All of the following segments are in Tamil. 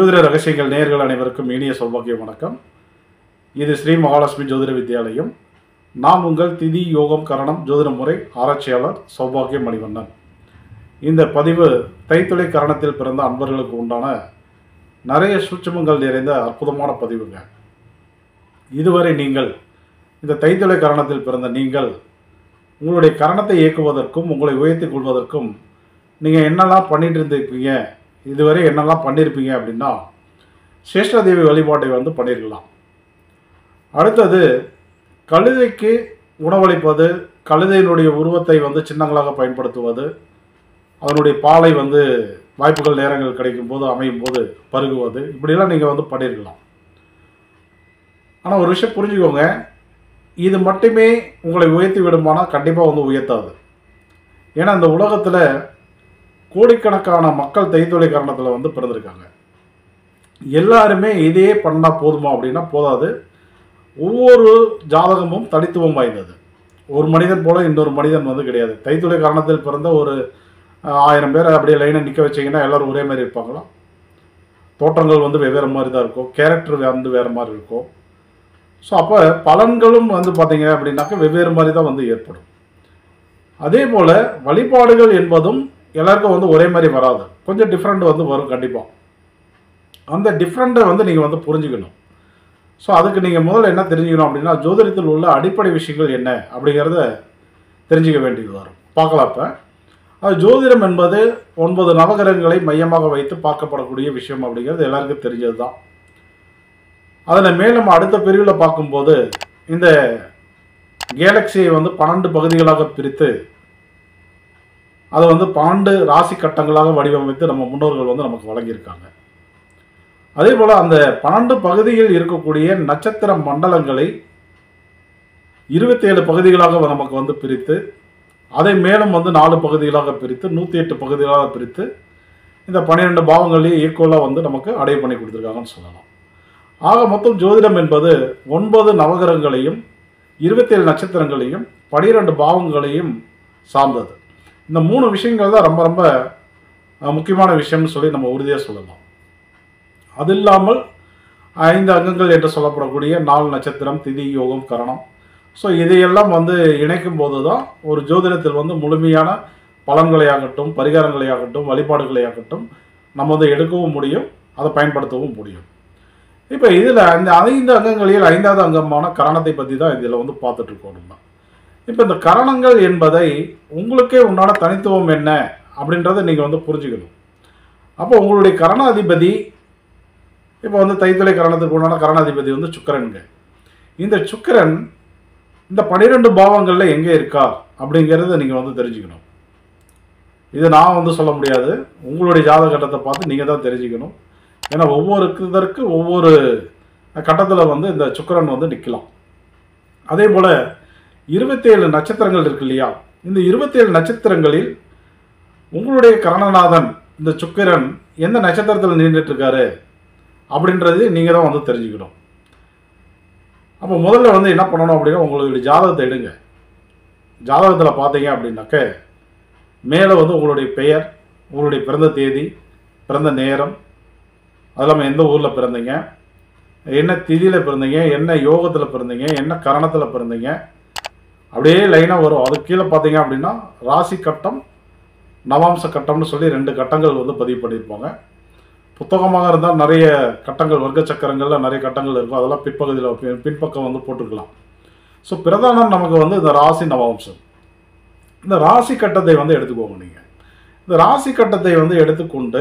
ஜோதிட ரகசியங்கள் நேயர்கள் அனைவருக்கும் இனிய சௌபாகிய வணக்கம் இது ஸ்ரீ மகாலட்சுமி ஜோதிட வித்யாலயம் நான் உங்கள் திதி யோகம் கரணம் ஜோதிட முறை ஆராய்ச்சியாளர் சௌபாகிய மணிவண்ணன் இந்த பதிவு தைத்துளை கரணத்தில் பிறந்த அன்பர்களுக்கு உண்டான நிறைய சூட்சமங்கள் நிறைந்த அற்புதமான பதிவுங்க இதுவரை நீங்கள் இந்த தைத்துளை கரணத்தில் பிறந்த நீங்கள் உங்களுடைய கரணத்தை இயக்குவதற்கும் உங்களை உயர்த்திக் கொள்வதற்கும் நீங்கள் என்னெல்லாம் பண்ணிட்டு இருந்திருப்பீங்க இதுவரை என்னெல்லாம் பண்ணியிருப்பீங்க அப்படின்னா சேஷ்டதேவி வழிபாட்டை வந்து பண்ணியிருக்கலாம் அடுத்தது கழுதைக்கு உணவளிப்பது கழுதையினுடைய உருவத்தை வந்து சின்னங்களாக பயன்படுத்துவது அதனுடைய பாலை வந்து வாய்ப்புகள் நேரங்கள் கிடைக்கும் போது அமையும் போது பருகுவது இப்படியெல்லாம் நீங்கள் வந்து பண்ணியிருக்கலாம் ஆனால் ஒரு விஷயம் புரிஞ்சுக்கோங்க இது மட்டுமே உங்களை உயர்த்தி விடுமானால் கண்டிப்பாக வந்து உயர்த்தாது ஏன்னா இந்த உலகத்தில் கோடிக்கணக்கான மக்கள் தைத்தொலை காரணத்தில் வந்து பிறந்திருக்காங்க எல்லாருமே இதையே பண்ணால் போதுமா அப்படின்னா போதாது ஒவ்வொரு ஜாதகமும் தனித்துவம் வாய்ந்தது ஒரு மனிதன் போல இன்னொரு மனிதன் வந்து கிடையாது தைத்துளை காரணத்தில் பிறந்த ஒரு அஹ், ஆயிரம் பேரை அப்படியே லைனை நிற்க வச்சீங்கன்னா எல்லாரும் ஒரே மாதிரி இருப்பாங்களா தோற்றங்கள் வந்து வெவ்வேறு மாதிரி தான் இருக்கும் கேரக்டர் வந்து வேறு மாதிரி இருக்கும் ஸோ அப்போ பலன்களும் வந்து பார்த்தீங்க அப்படின்னாக்க வெவ்வேறு மாதிரி தான் வந்து ஏற்படும் அதே போல் வழிபாடுகள் என்பதும் எல்லாருக்கும் வந்து ஒரே மாதிரி வராது கொஞ்சம் டிஃப்ரெண்ட் வந்து வரும் கண்டிப்பாக அந்த டிஃப்ரெண்ட்டை வந்து நீங்கள் வந்து புரிஞ்சுக்கணும் ஸோ அதுக்கு நீங்கள் முதல்ல என்ன தெரிஞ்சுக்கணும் அப்படின்னா ஜோதிடத்தில் உள்ள அடிப்படை விஷயங்கள் என்ன அப்படிங்கிறத தெரிஞ்சுக்க வேண்டியது வரும் பார்க்கலாம் இப்போ அது ஜோதிடம் என்பது ஒன்பது நவகிரகங்களை மையமாக வைத்து பார்க்கப்படக்கூடிய விஷயம் அப்படிங்கிறது எல்லாருக்கும் தெரிஞ்சது தான் அதில் மேலும் அடுத்த பிரிவில் பார்க்கும்போது இந்த கேலக்சியை வந்து பன்னெண்டு பகுதிகளாக பிரித்து அதை வந்து பன்னெண்டு ராசி கட்டங்களாக வடிவமைத்து நம்ம முன்னோர்கள் வந்து நமக்கு வழங்கியிருக்காங்க அதே போல் அந்த பன்னெண்டு பகுதியில் இருக்கக்கூடிய நட்சத்திர மண்டலங்களை இருபத்தேழு பகுதிகளாக நமக்கு வந்து பிரித்து அதை மேலும் வந்து நாலு பகுதிகளாக பிரித்து நூற்றி எட்டு பகுதிகளாக பிரித்து இந்த பன்னிரெண்டு பாவங்களையும் ஈக்குவலாக வந்து நமக்கு அடைய பண்ணி கொடுத்துருக்காங்கன்னு சொல்லலாம் ஆக மொத்தம் ஜோதிடம் என்பது ஒன்பது நவகிரகங்களையும் இருபத்தேழு நட்சத்திரங்களையும் பனிரெண்டு பாவங்களையும் சார்ந்தது இந்த மூணு விஷயங்கள் தான் ரொம்ப ரொம்ப அஹ், முக்கியமான விஷயம்னு சொல்லி நம்ம உறுதியாக சொல்லலாம் அது இல்லாமல் ஐந்து அங்கங்கள் என்று சொல்லப்படக்கூடிய நாலு நட்சத்திரம் திதி யோகம் கரணம் ஸோ இதையெல்லாம் வந்து இணைக்கும் போது தான் ஒரு ஜோதிடத்தில் வந்து முழுமையான பலன்களையாகட்டும் பரிகாரங்களையாகட்டும் வழிபாடுகளையாகட்டும் நம்ம வந்து எடுக்கவும் முடியும் அதை பயன்படுத்தவும் முடியும் இப்போ இதில் அந்த ஐந்து அங்கங்களில் ஐந்தாவது அங்கமான கரணத்தை பற்றி தான் இதில் வந்து பார்த்துட்டு இருக்கோம் நம்ம இப்போ இந்த கரணங்கள் என்பதை உங்களுக்கே உண்டான தனித்துவம் என்ன அப்படின்றத நீங்கள் வந்து புரிஞ்சுக்கணும் அப்போ உங்களுடைய கரணாதிபதி இப்போ வந்து தைத்தலை கரணத்துக்கு உண்டான கரணாதிபதி வந்து சுக்கிரனுங்க இந்த சுக்கிரன் இந்த பனிரெண்டு பாவங்களில் எங்கே இருக்கார் அப்படிங்கிறத நீங்கள் வந்து தெரிஞ்சுக்கணும் இது நான் வந்து சொல்ல முடியாது உங்களுடைய ஜாதக கட்டத்தை பார்த்து நீங்கள் தான் தெரிஞ்சுக்கணும் ஏன்னா ஒவ்வொரு இதற்கு ஒவ்வொரு கட்டத்தில் வந்து இந்த சுக்கிரன் வந்து நிற்கலாம் அதே போல் இருபத்தேழு நட்சத்திரங்கள் இருக்கு இல்லையா இந்த இருபத்தேழு நட்சத்திரங்களில் உங்களுடைய கரணநாதன் இந்த சுக்கிரன் எந்த நட்சத்திரத்தில் நின்றுட்டு இருக்காரு அப்படின்றது நீங்கள் தான் வந்து தெரிஞ்சுக்கணும் அப்போ முதல்ல வந்து என்ன பண்ணணும் அப்படின்னா உங்களுடைய ஜாதகத்தை எடுங்க ஜாதகத்தில் பார்த்தீங்க அப்படின்னாக்க மேலே வந்து உங்களுடைய பெயர் உங்களுடைய பிறந்த தேதி பிறந்த நேரம் அது இல்லாமல் எந்த ஊரில் பிறந்தீங்க என்ன திதியில் பிறந்தீங்க என்ன யோகத்தில் பிறந்தீங்க என்ன கரணத்தில் பிறந்தீங்க அப்படியே லைனாக வரும் அது கீழே பார்த்தீங்க அப்படின்னா ராசி கட்டம் நவாம்ச கட்டம்னு சொல்லி ரெண்டு கட்டங்கள் வந்து பதிவு பண்ணியிருப்பாங்க புத்தகமாக இருந்தால் நிறைய கட்டங்கள் வர்க்க சக்கரங்களில் நிறைய கட்டங்கள் இருக்கும் அதெல்லாம் பிற்பகுதியில் பி- பின்பக்கம் வந்து போட்டுக்கலாம் ஸோ பிரதானம் நமக்கு வந்து இந்த ராசி நவாம்சம் இந்த ராசி கட்டத்தை வந்து எடுத்துக்கோங்க நீங்கள் இந்த ராசி கட்டத்தை வந்து எடுத்துக்கொண்டு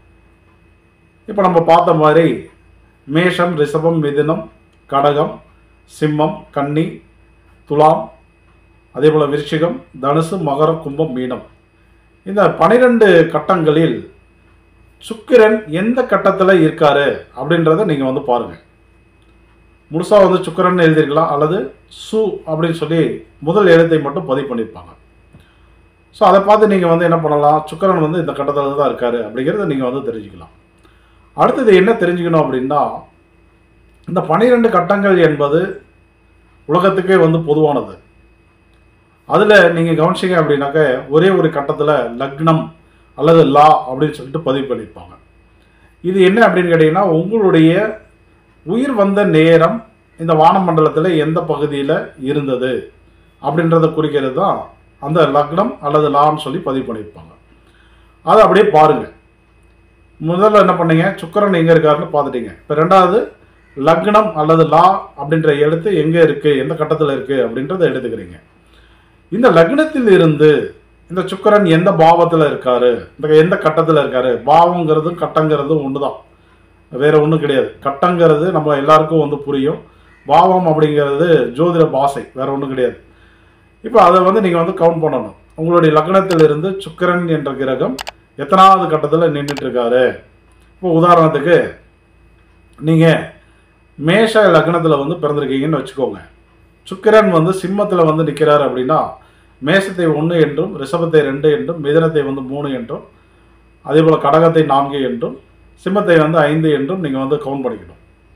இப்போ நம்ம பார்த்த மாதிரி மேஷம் ரிஷபம் மிதுனம் கடகம் சிம்மம் கன்னி துலாம் அதே போல் விருச்சிகம் தனுசு மகரம் கும்பம் மீனம் இந்த பனிரெண்டு கட்டங்களில் சுக்கிரன் எந்த கட்டத்தில் இருக்காரு அப்படின்றத நீங்கள் வந்து பாருங்கள் முழுசாக வந்து சுக்கிரன் எழுதியிருக்கலாம் அல்லது சு அப்படின்னு சொல்லி முதல் எழுத்தை மட்டும் பதிவு பண்ணியிருப்பாங்க ஸோ அதை பார்த்து நீங்கள் வந்து என்ன பண்ணலாம் சுக்கிரன் வந்து இந்த கட்டத்தில் தான் இருக்காரு அப்படிங்கிறத நீங்கள் வந்து தெரிஞ்சுக்கலாம் அடுத்தது என்ன தெரிஞ்சுக்கணும் அப்படின்னா இந்த பனிரெண்டு கட்டங்கள் என்பது உலகத்துக்கே வந்து பொதுவானது அதில் நீங்கள் கவனிச்சிங்க அப்படின்னாக்க ஒரே ஒரு கட்டத்தில் லக்னம் அல்லது லா அப்படின்னு சொல்லிட்டு பதிவு பண்ணியிருப்பாங்க இது என்ன அப்படின்னு கேட்டிங்கன்னா உங்களுடைய உயிர் வந்த நேரம் இந்த வானமண்டலத்தில் எந்த பகுதியில் இருந்தது அப்படின்றத குறிக்கிறது தான் அந்த லக்னம் அல்லது லான்னு சொல்லி பதிவு பண்ணியிருப்பாங்க அதை அப்படியே பாருங்கள் முதல்ல என்ன பண்ணீங்க சுக்கரன் எங்கே இருக்காருன்னு பார்த்துட்டீங்க இப்போ ரெண்டாவது லக்னம் அல்லது லா அப்படின்ற எழுத்து எங்கே இருக்குது எந்த கட்டத்தில் இருக்குது அப்படின்றத எடுத்துக்கிறீங்க இந்த லக்னத்தில் இருந்து இந்த சுக்கரன் எந்த பாவத்தில் இருக்காரு இந்த எந்த கட்டத்தில் இருக்காரு பாவங்கிறதும் கட்டங்கிறதும் ஒன்று தான் வேற ஒன்றும் கிடையாது கட்டங்கிறது நம்ம எல்லாருக்கும் வந்து புரியும் பாவம் அப்படிங்கிறது ஜோதிட பாஷை வேற ஒன்றும் கிடையாது இப்போ அதை வந்து நீங்கள் வந்து கவுண்ட் பண்ணணும் உங்களுடைய லக்னத்தில் இருந்து சுக்கிரன் என்ற கிரகம் எத்தனாவது கட்டத்தில் நின்றுட்டு இருக்காரு இப்போ உதாரணத்துக்கு நீங்கள் மேஷ லக்னத்தில் வந்து பிறந்திருக்கீங்கன்னு வச்சுக்கோங்க சுக்கிரன் வந்து சிம்மத்தில் வந்து நிற்கிறார் அப்படின்னா மேஷத்தை ஒன்று என்றும் ரிஷபத்தை ரெண்டு என்றும் மிதனத்தை வந்து மூணு என்றும் அதே போல் கடகத்தை நான்கு என்றும் சிம்மத்தை வந்து ஐந்து என்றும் நீங்கள் வந்து கவுண்ட் பண்ணிக்கணும்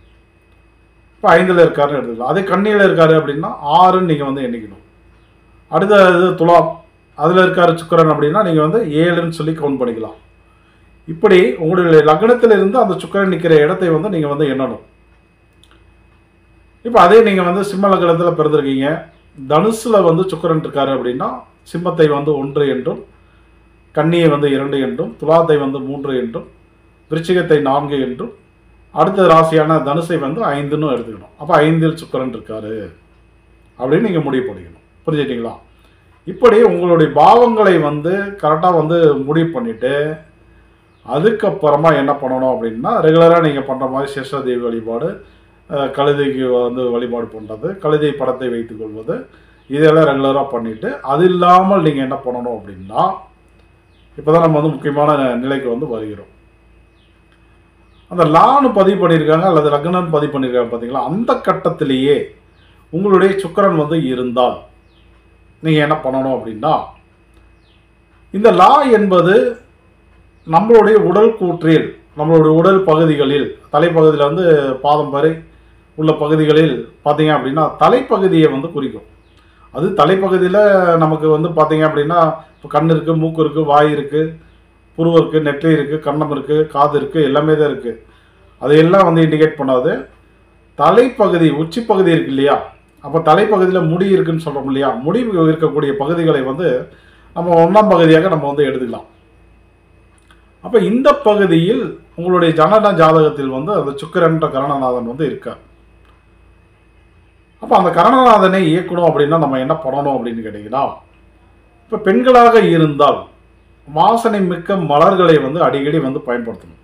இப்போ ஐந்தில் இருக்காருன்னு எடுத்துக்கலாம் அதே கண்ணியில் இருக்காரு அப்படின்னா ஆறுன்னு நீங்கள் வந்து எண்ணிக்கணும் அடுத்த இது துலாம் அதில் இருக்காரு சுக்கிரன் அப்படின்னா நீங்கள் வந்து ஏழுன்னு சொல்லி கவுண்ட் பண்ணிக்கலாம் இப்படி உங்களுடைய லக்னத்தில் இருந்து அந்த சுக்கிரன் நிற்கிற இடத்தை வந்து நீங்கள் வந்து எண்ணணும் இப்போ அதே நீங்கள் வந்து சிம்ம லக்னத்தில் பிறந்திருக்கீங்க தனுசில் வந்து சுக்கிரன் இருக்காரு அப்படின்னா சிம்மத்தை வந்து ஒன்று என்றும் கன்னியை வந்து இரண்டு என்றும் துலாத்தை வந்து மூன்று என்றும் விருச்சிகத்தை நான்கு என்றும் அடுத்த ராசியான தனுசை வந்து ஐந்துன்னு எடுத்துக்கணும் அப்போ ஐந்தில் சுக்கிரன் இருக்காரு அப்படின்னு நீங்கள் முடிவு பண்ணிக்கணும் புரிஞ்சுட்டிங்களா இப்படி உங்களுடைய பாவங்களை வந்து கரெக்டாக வந்து முடிவு பண்ணிவிட்டு அதுக்கப்புறமா என்ன பண்ணணும் அப்படின்னா ரெகுலராக நீங்கள் பண்ணுற மாதிரி சேஷாதேவி வழிபாடு அஹ், கழுதைக்கு வந்து வழிபாடு பண்ணுறது கழுதை படத்தை வைத்துக் கொள்வது இதெல்லாம் ரெகுலராக பண்ணிவிட்டு அது இல்லாமல் நீங்கள் என்ன பண்ணணும் அப்படின்னா இப்போ தான் நம்ம வந்து முக்கியமான நிலைக்கு வந்து வருகிறோம் அந்த லான்னு பதிவு பண்ணியிருக்காங்க அல்லது லக்னன்னு பதிவு பண்ணியிருக்காங்க பார்த்தீங்களா அந்த கட்டத்திலேயே உங்களுடைய சுக்கிரன் வந்து இருந்தால் நீங்கள் என்ன பண்ணணும் அப்படின்னா இந்த லா என்பது நம்மளுடைய உடல் கூற்றில் நம்மளுடைய உடல் பகுதிகளில் தலைப்பகுதியில் வந்து பாதம் வரை உள்ள பகுதிகளில் பார்த்தீங்க அப்படின்னா தலைப்பகுதியை வந்து குறிக்கும் அது தலைப்பகுதியில் நமக்கு வந்து பார்த்தீங்க அப்படின்னா இப்போ கண் இருக்குது மூக்கு இருக்குது வாய் இருக்குது புருவம் இருக்குது நெற்றி இருக்குது கன்னம் இருக்குது காது இருக்குது எல்லாமே தான் இருக்குது அதையெல்லாம் வந்து இண்டிகேட் பண்ணாது தலைப்பகுதி உச்சி பகுதி இருக்கு இல்லையா அப்போ தலைப்பகுதியில் முடி இருக்குன்னு சொல்கிறோம் இல்லையா முடி இருக்கக்கூடிய பகுதிகளை வந்து நம்ம ஒன்றாம் பகுதியாக நம்ம வந்து எடுத்துக்கலாம் அப்போ இந்த பகுதியில் உங்களுடைய ஜனன ஜாதகத்தில் வந்து அந்த சுக்கிரன்ற கரணநாதன் வந்து இருக்கார் அப்போ அந்த கரணநாதனை இயக்கணும் அப்படின்னா நம்ம என்ன பண்ணணும் அப்படின்னு கேட்டிங்கன்னா இப்போ பெண்களாக இருந்தால் வாசனை மிக்க மலர்களை வந்து அடிக்கடி வந்து பயன்படுத்தணும்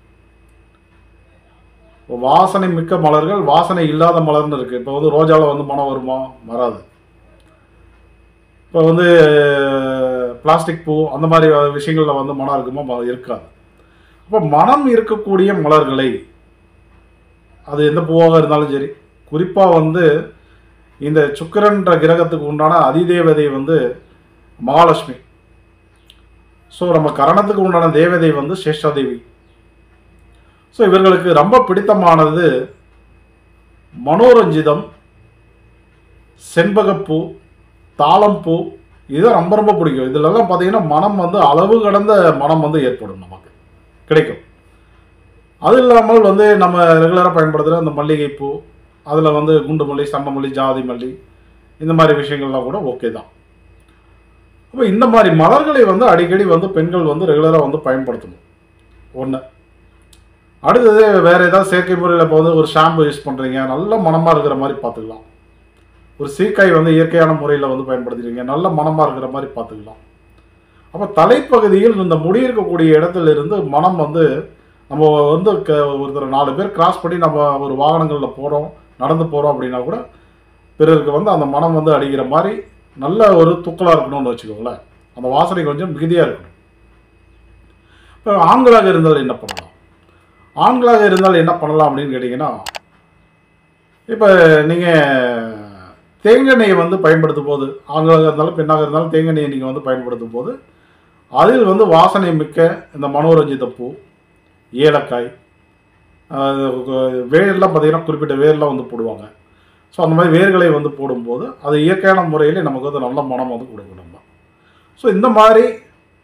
இப்போ வாசனை மிக்க மலர்கள் வாசனை இல்லாத மலர்னு இருக்குது இப்போ வந்து ரோஜாவில் வந்து மனம் வருமா வராது இப்போ வந்து பிளாஸ்டிக் பூ அந்த மாதிரி விஷயங்களில் வந்து மனம் இருக்குமா ம- இருக்காது அப்போ மனம் இருக்கக்கூடிய மலர்களை அது எந்த பூவாக இருந்தாலும் சரி குறிப்பாக வந்து இந்த சுக்கிரன்ற கிரகத்துக்கு உண்டான அதிதேவதை வந்து மகாலட்சுமி ஸோ நம்ம கரணத்துக்கு உண்டான தேவதை வந்து சேஷாதேவி ஸோ இவர்களுக்கு ரொம்ப பிடித்தமானது மனோரஞ்சிதம் செண்பகப்பூ தாளம்பூ இதுதான் ரொம்ப ரொம்ப பிடிக்கும் இதுலலாம் பார்த்தீங்கன்னா மனம் வந்து அளவு கடந்த மனம் வந்து ஏற்படும் நமக்கு கிடைக்கும் அது இல்லாமல் வந்து நம்ம ரெகுலராக பயன்படுத்துகிற அந்த மல்லிகைப்பூ அதில் வந்து குண்டு மல்லி சண்டை மல்லி ஜாதி மல்லி இந்த மாதிரி விஷயங்கள்லாம் கூட ஓகே தான் அப்போ இந்த மாதிரி மலர்களை வந்து அடிக்கடி வந்து பெண்கள் வந்து ரெகுலராக வந்து பயன்படுத்தணும் ஒன்று அடுத்தது வேறு ஏதாவது செயற்கை முறையில் இப்போ வந்து ஒரு ஷாம்பு யூஸ் பண்ணுறீங்க நல்ல மனமாக இருக்கிற மாதிரி பார்த்துக்கலாம் ஒரு சீக்காய் வந்து இயற்கையான முறையில் வந்து பயன்படுத்துறீங்க நல்ல மனமாக இருக்கிற மாதிரி பார்த்துக்கலாம் அப்போ தலைப்பகுதியில் இந்த முடி இருக்கக்கூடிய இடத்துல இருந்து மனம் வந்து நம்ம வந்து க ஒருத்தர் நாலு பேர் கிராஸ் பண்ணி நம்ம ஒரு வாகனங்களில் போகிறோம் நடந்து போகிறோம் அப்படின்னா கூட பிறருக்கு வந்து அந்த மனம் வந்து அடிக்கிற மாதிரி நல்ல ஒரு தூக்கலாக இருக்கணும்னு வச்சுக்கோங்களேன் அந்த வாசனை கொஞ்சம் மிகுதியாக இருக்கணும் இப்போ ஆண்களாக இருந்தால் என்ன பண்ணலாம் ஆண்களாக இருந்தால் என்ன பண்ணலாம் அப்படின்னு கேட்டிங்கன்னா இப்போ நீங்கள் தேங்காய் வந்து பயன்படுத்தும் போது ஆண்களாக இருந்தாலும் பெண்ணாக இருந்தாலும் தேங்காய் நீங்கள் வந்து பயன்படுத்தும் போது அதில் வந்து வாசனை மிக்க இந்த மனோரஞ்சித பூ ஏலக்காய் ஆஹ் வேர்லாம் பார்த்தீங்கன்னா குறிப்பிட்ட வேர்லாம் வந்து போடுவாங்க ஸோ அந்த மாதிரி வேர்களை வந்து போடும்போது அது இயற்கையான முறையில் நமக்கு வந்து நல்ல மனம் வந்து கொடுக்கும் நம்ம ஸோ இந்த மாதிரி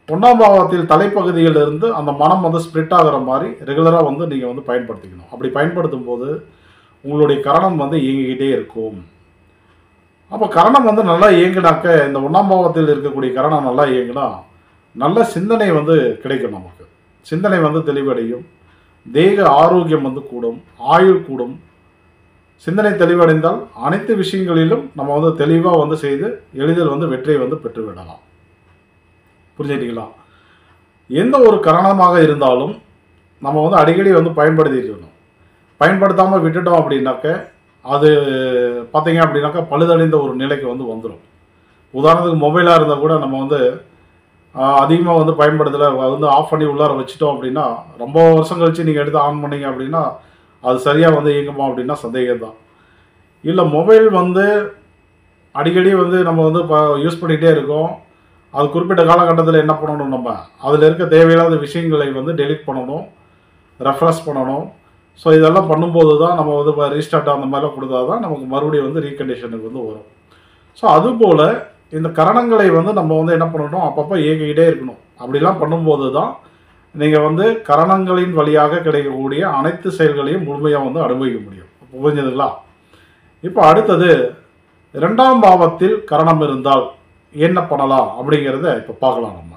ஒன்றாம் பாவத்தில் தலைப்பகுதியில் இருந்து அந்த மனம் வந்து ஸ்ப்ளிட் ஆகிற மாதிரி ரெகுலராக வந்து நீங்கள் வந்து பயன்படுத்திக்கணும் அப்படி பயன்படுத்தும் போது உங்களுடைய கரணம் வந்து இயங்கிக்கிட்டே இருக்கும் அப்போ கரணம் வந்து நல்லா இயங்கினாக்க இந்த ஒன்றாம் பாவத்தில் இருக்கக்கூடிய கரணம் நல்லா இயங்கினா நல்ல சிந்தனை வந்து கிடைக்கும் நமக்கு சிந்தனை வந்து தெளிவடையும் தேக ஆரோக்கியம் வந்து கூடும் ஆயுள் கூடும் சிந்தனை தெளிவடைந்தால் அனைத்து விஷயங்களிலும் நம்ம வந்து தெளிவாக வந்து செய்து எளிதில் வந்து வெற்றியை வந்து பெற்று விடலாம் புரிஞ்சுக்கிட்டீங்களா எந்த ஒரு கரணமாக இருந்தாலும் நம்ம வந்து அடிக்கடி வந்து பயன்படுத்திக்கணும் பயன்படுத்தாமல் விட்டுட்டோம் அப்படின்னாக்க அது பார்த்தீங்க அப்படின்னாக்கா பழுதடைந்த ஒரு நிலைக்கு வந்து வந்துடும் உதாரணத்துக்கு மொபைலாக இருந்தால் கூட நம்ம வந்து அதிகமாக வந்து பயன்படுத்தலை வந்து ஆஃப் பண்ணி உள்ளார வச்சுட்டோம் அப்படின்னா ரொம்ப வருஷம் கழித்து நீங்கள் எடுத்து ஆன் பண்ணீங்க அப்படின்னா அது சரியாக வந்து இயங்குமா அப்படின்னா சந்தேகம் தான் இல்லை மொபைல் வந்து அடிக்கடி வந்து நம்ம வந்து இப்போ யூஸ் பண்ணிகிட்டே இருக்கோம் அது குறிப்பிட்ட காலகட்டத்தில் என்ன பண்ணணும் நம்ம அதில் இருக்க தேவையில்லாத விஷயங்களை வந்து டெலிட் பண்ணணும் ரெஃப்ரெஷ் பண்ணணும் ஸோ இதெல்லாம் பண்ணும்போது தான் நம்ம வந்து இப்போ ரீஸ்டார்ட் அந்த மாதிரிலாம் கொடுத்தா தான் நமக்கு மறுபடியும் வந்து ரீகண்டிஷனுக்கு வந்து வரும் ஸோ அதுபோல் இந்த கரணங்களை வந்து நம்ம வந்து என்ன பண்ணணும் அப்பப்போ இயக்கிக்கிட்டே இருக்கணும் அப்படிலாம் பண்ணும்போது தான் நீங்கள் வந்து கரணங்களின் வழியாக கிடைக்கக்கூடிய அனைத்து செயல்களையும் முழுமையாக வந்து அனுபவிக்க முடியும் புரிஞ்சதுங்களா இப்போ அடுத்தது இரண்டாம் பாவத்தில் கரணம் இருந்தால் என்ன பண்ணலாம் அப்படிங்கிறத இப்போ பார்க்கலாம் நம்ம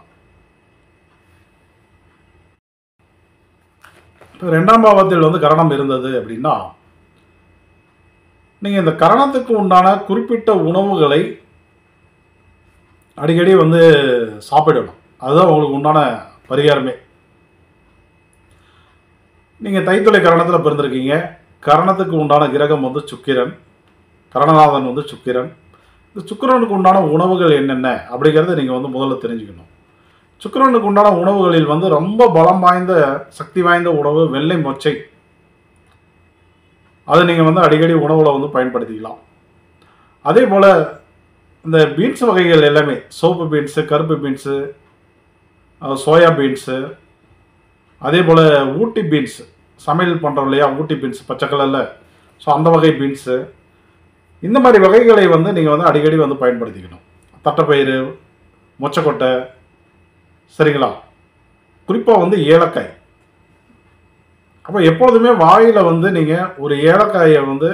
இப்போ ரெண்டாம் பாவத்தில் வந்து கரணம் இருந்தது அப்படின்னா நீங்கள் இந்த கரணத்துக்கு உண்டான குறிப்பிட்ட உணவுகளை அடிக்கடி வந்து சாப்பிடணும் அதுதான் உங்களுக்கு உண்டான பரிகாரமே நீங்கள் தைத்துளை கரணத்தில் பிறந்திருக்கீங்க கரணத்துக்கு உண்டான கிரகம் வந்து சுக்கிரன் கரணநாதன் வந்து சுக்கிரன் இந்த சுக்கிரனுக்கு உண்டான உணவுகள் என்னென்ன அப்படிங்கிறத நீங்கள் வந்து முதல்ல தெரிஞ்சுக்கணும் சுக்கிரனுக்கு உண்டான உணவுகளில் வந்து ரொம்ப பலம் வாய்ந்த சக்தி வாய்ந்த உணவு வெள்ளை மொச்சை அதை நீங்கள் வந்து அடிக்கடி உணவில் வந்து பயன்படுத்திக்கலாம் அதே போல் இந்த பீன்ஸ் வகைகள் எல்லாமே சோப்பு பீன்ஸு கருப்பு பீன்ஸு சோயா பீன்ஸு அதே போல் ஊட்டி பீன்ஸ் சமையல் பண்ணுறோம் இல்லையா ஊட்டி பீன்ஸ் பச்சை கலரில் ஸோ அந்த வகை பீன்ஸு இந்த மாதிரி வகைகளை வந்து நீங்கள் வந்து அடிக்கடி வந்து பயன்படுத்திக்கணும் தட்டைப்பயிறு மொச்சக்கொட்டை சரிங்களா குறிப்பாக வந்து ஏலக்காய் அப்போ எப்பொழுதுமே வாயில் வந்து நீங்கள் ஒரு ஏலக்காயை வந்து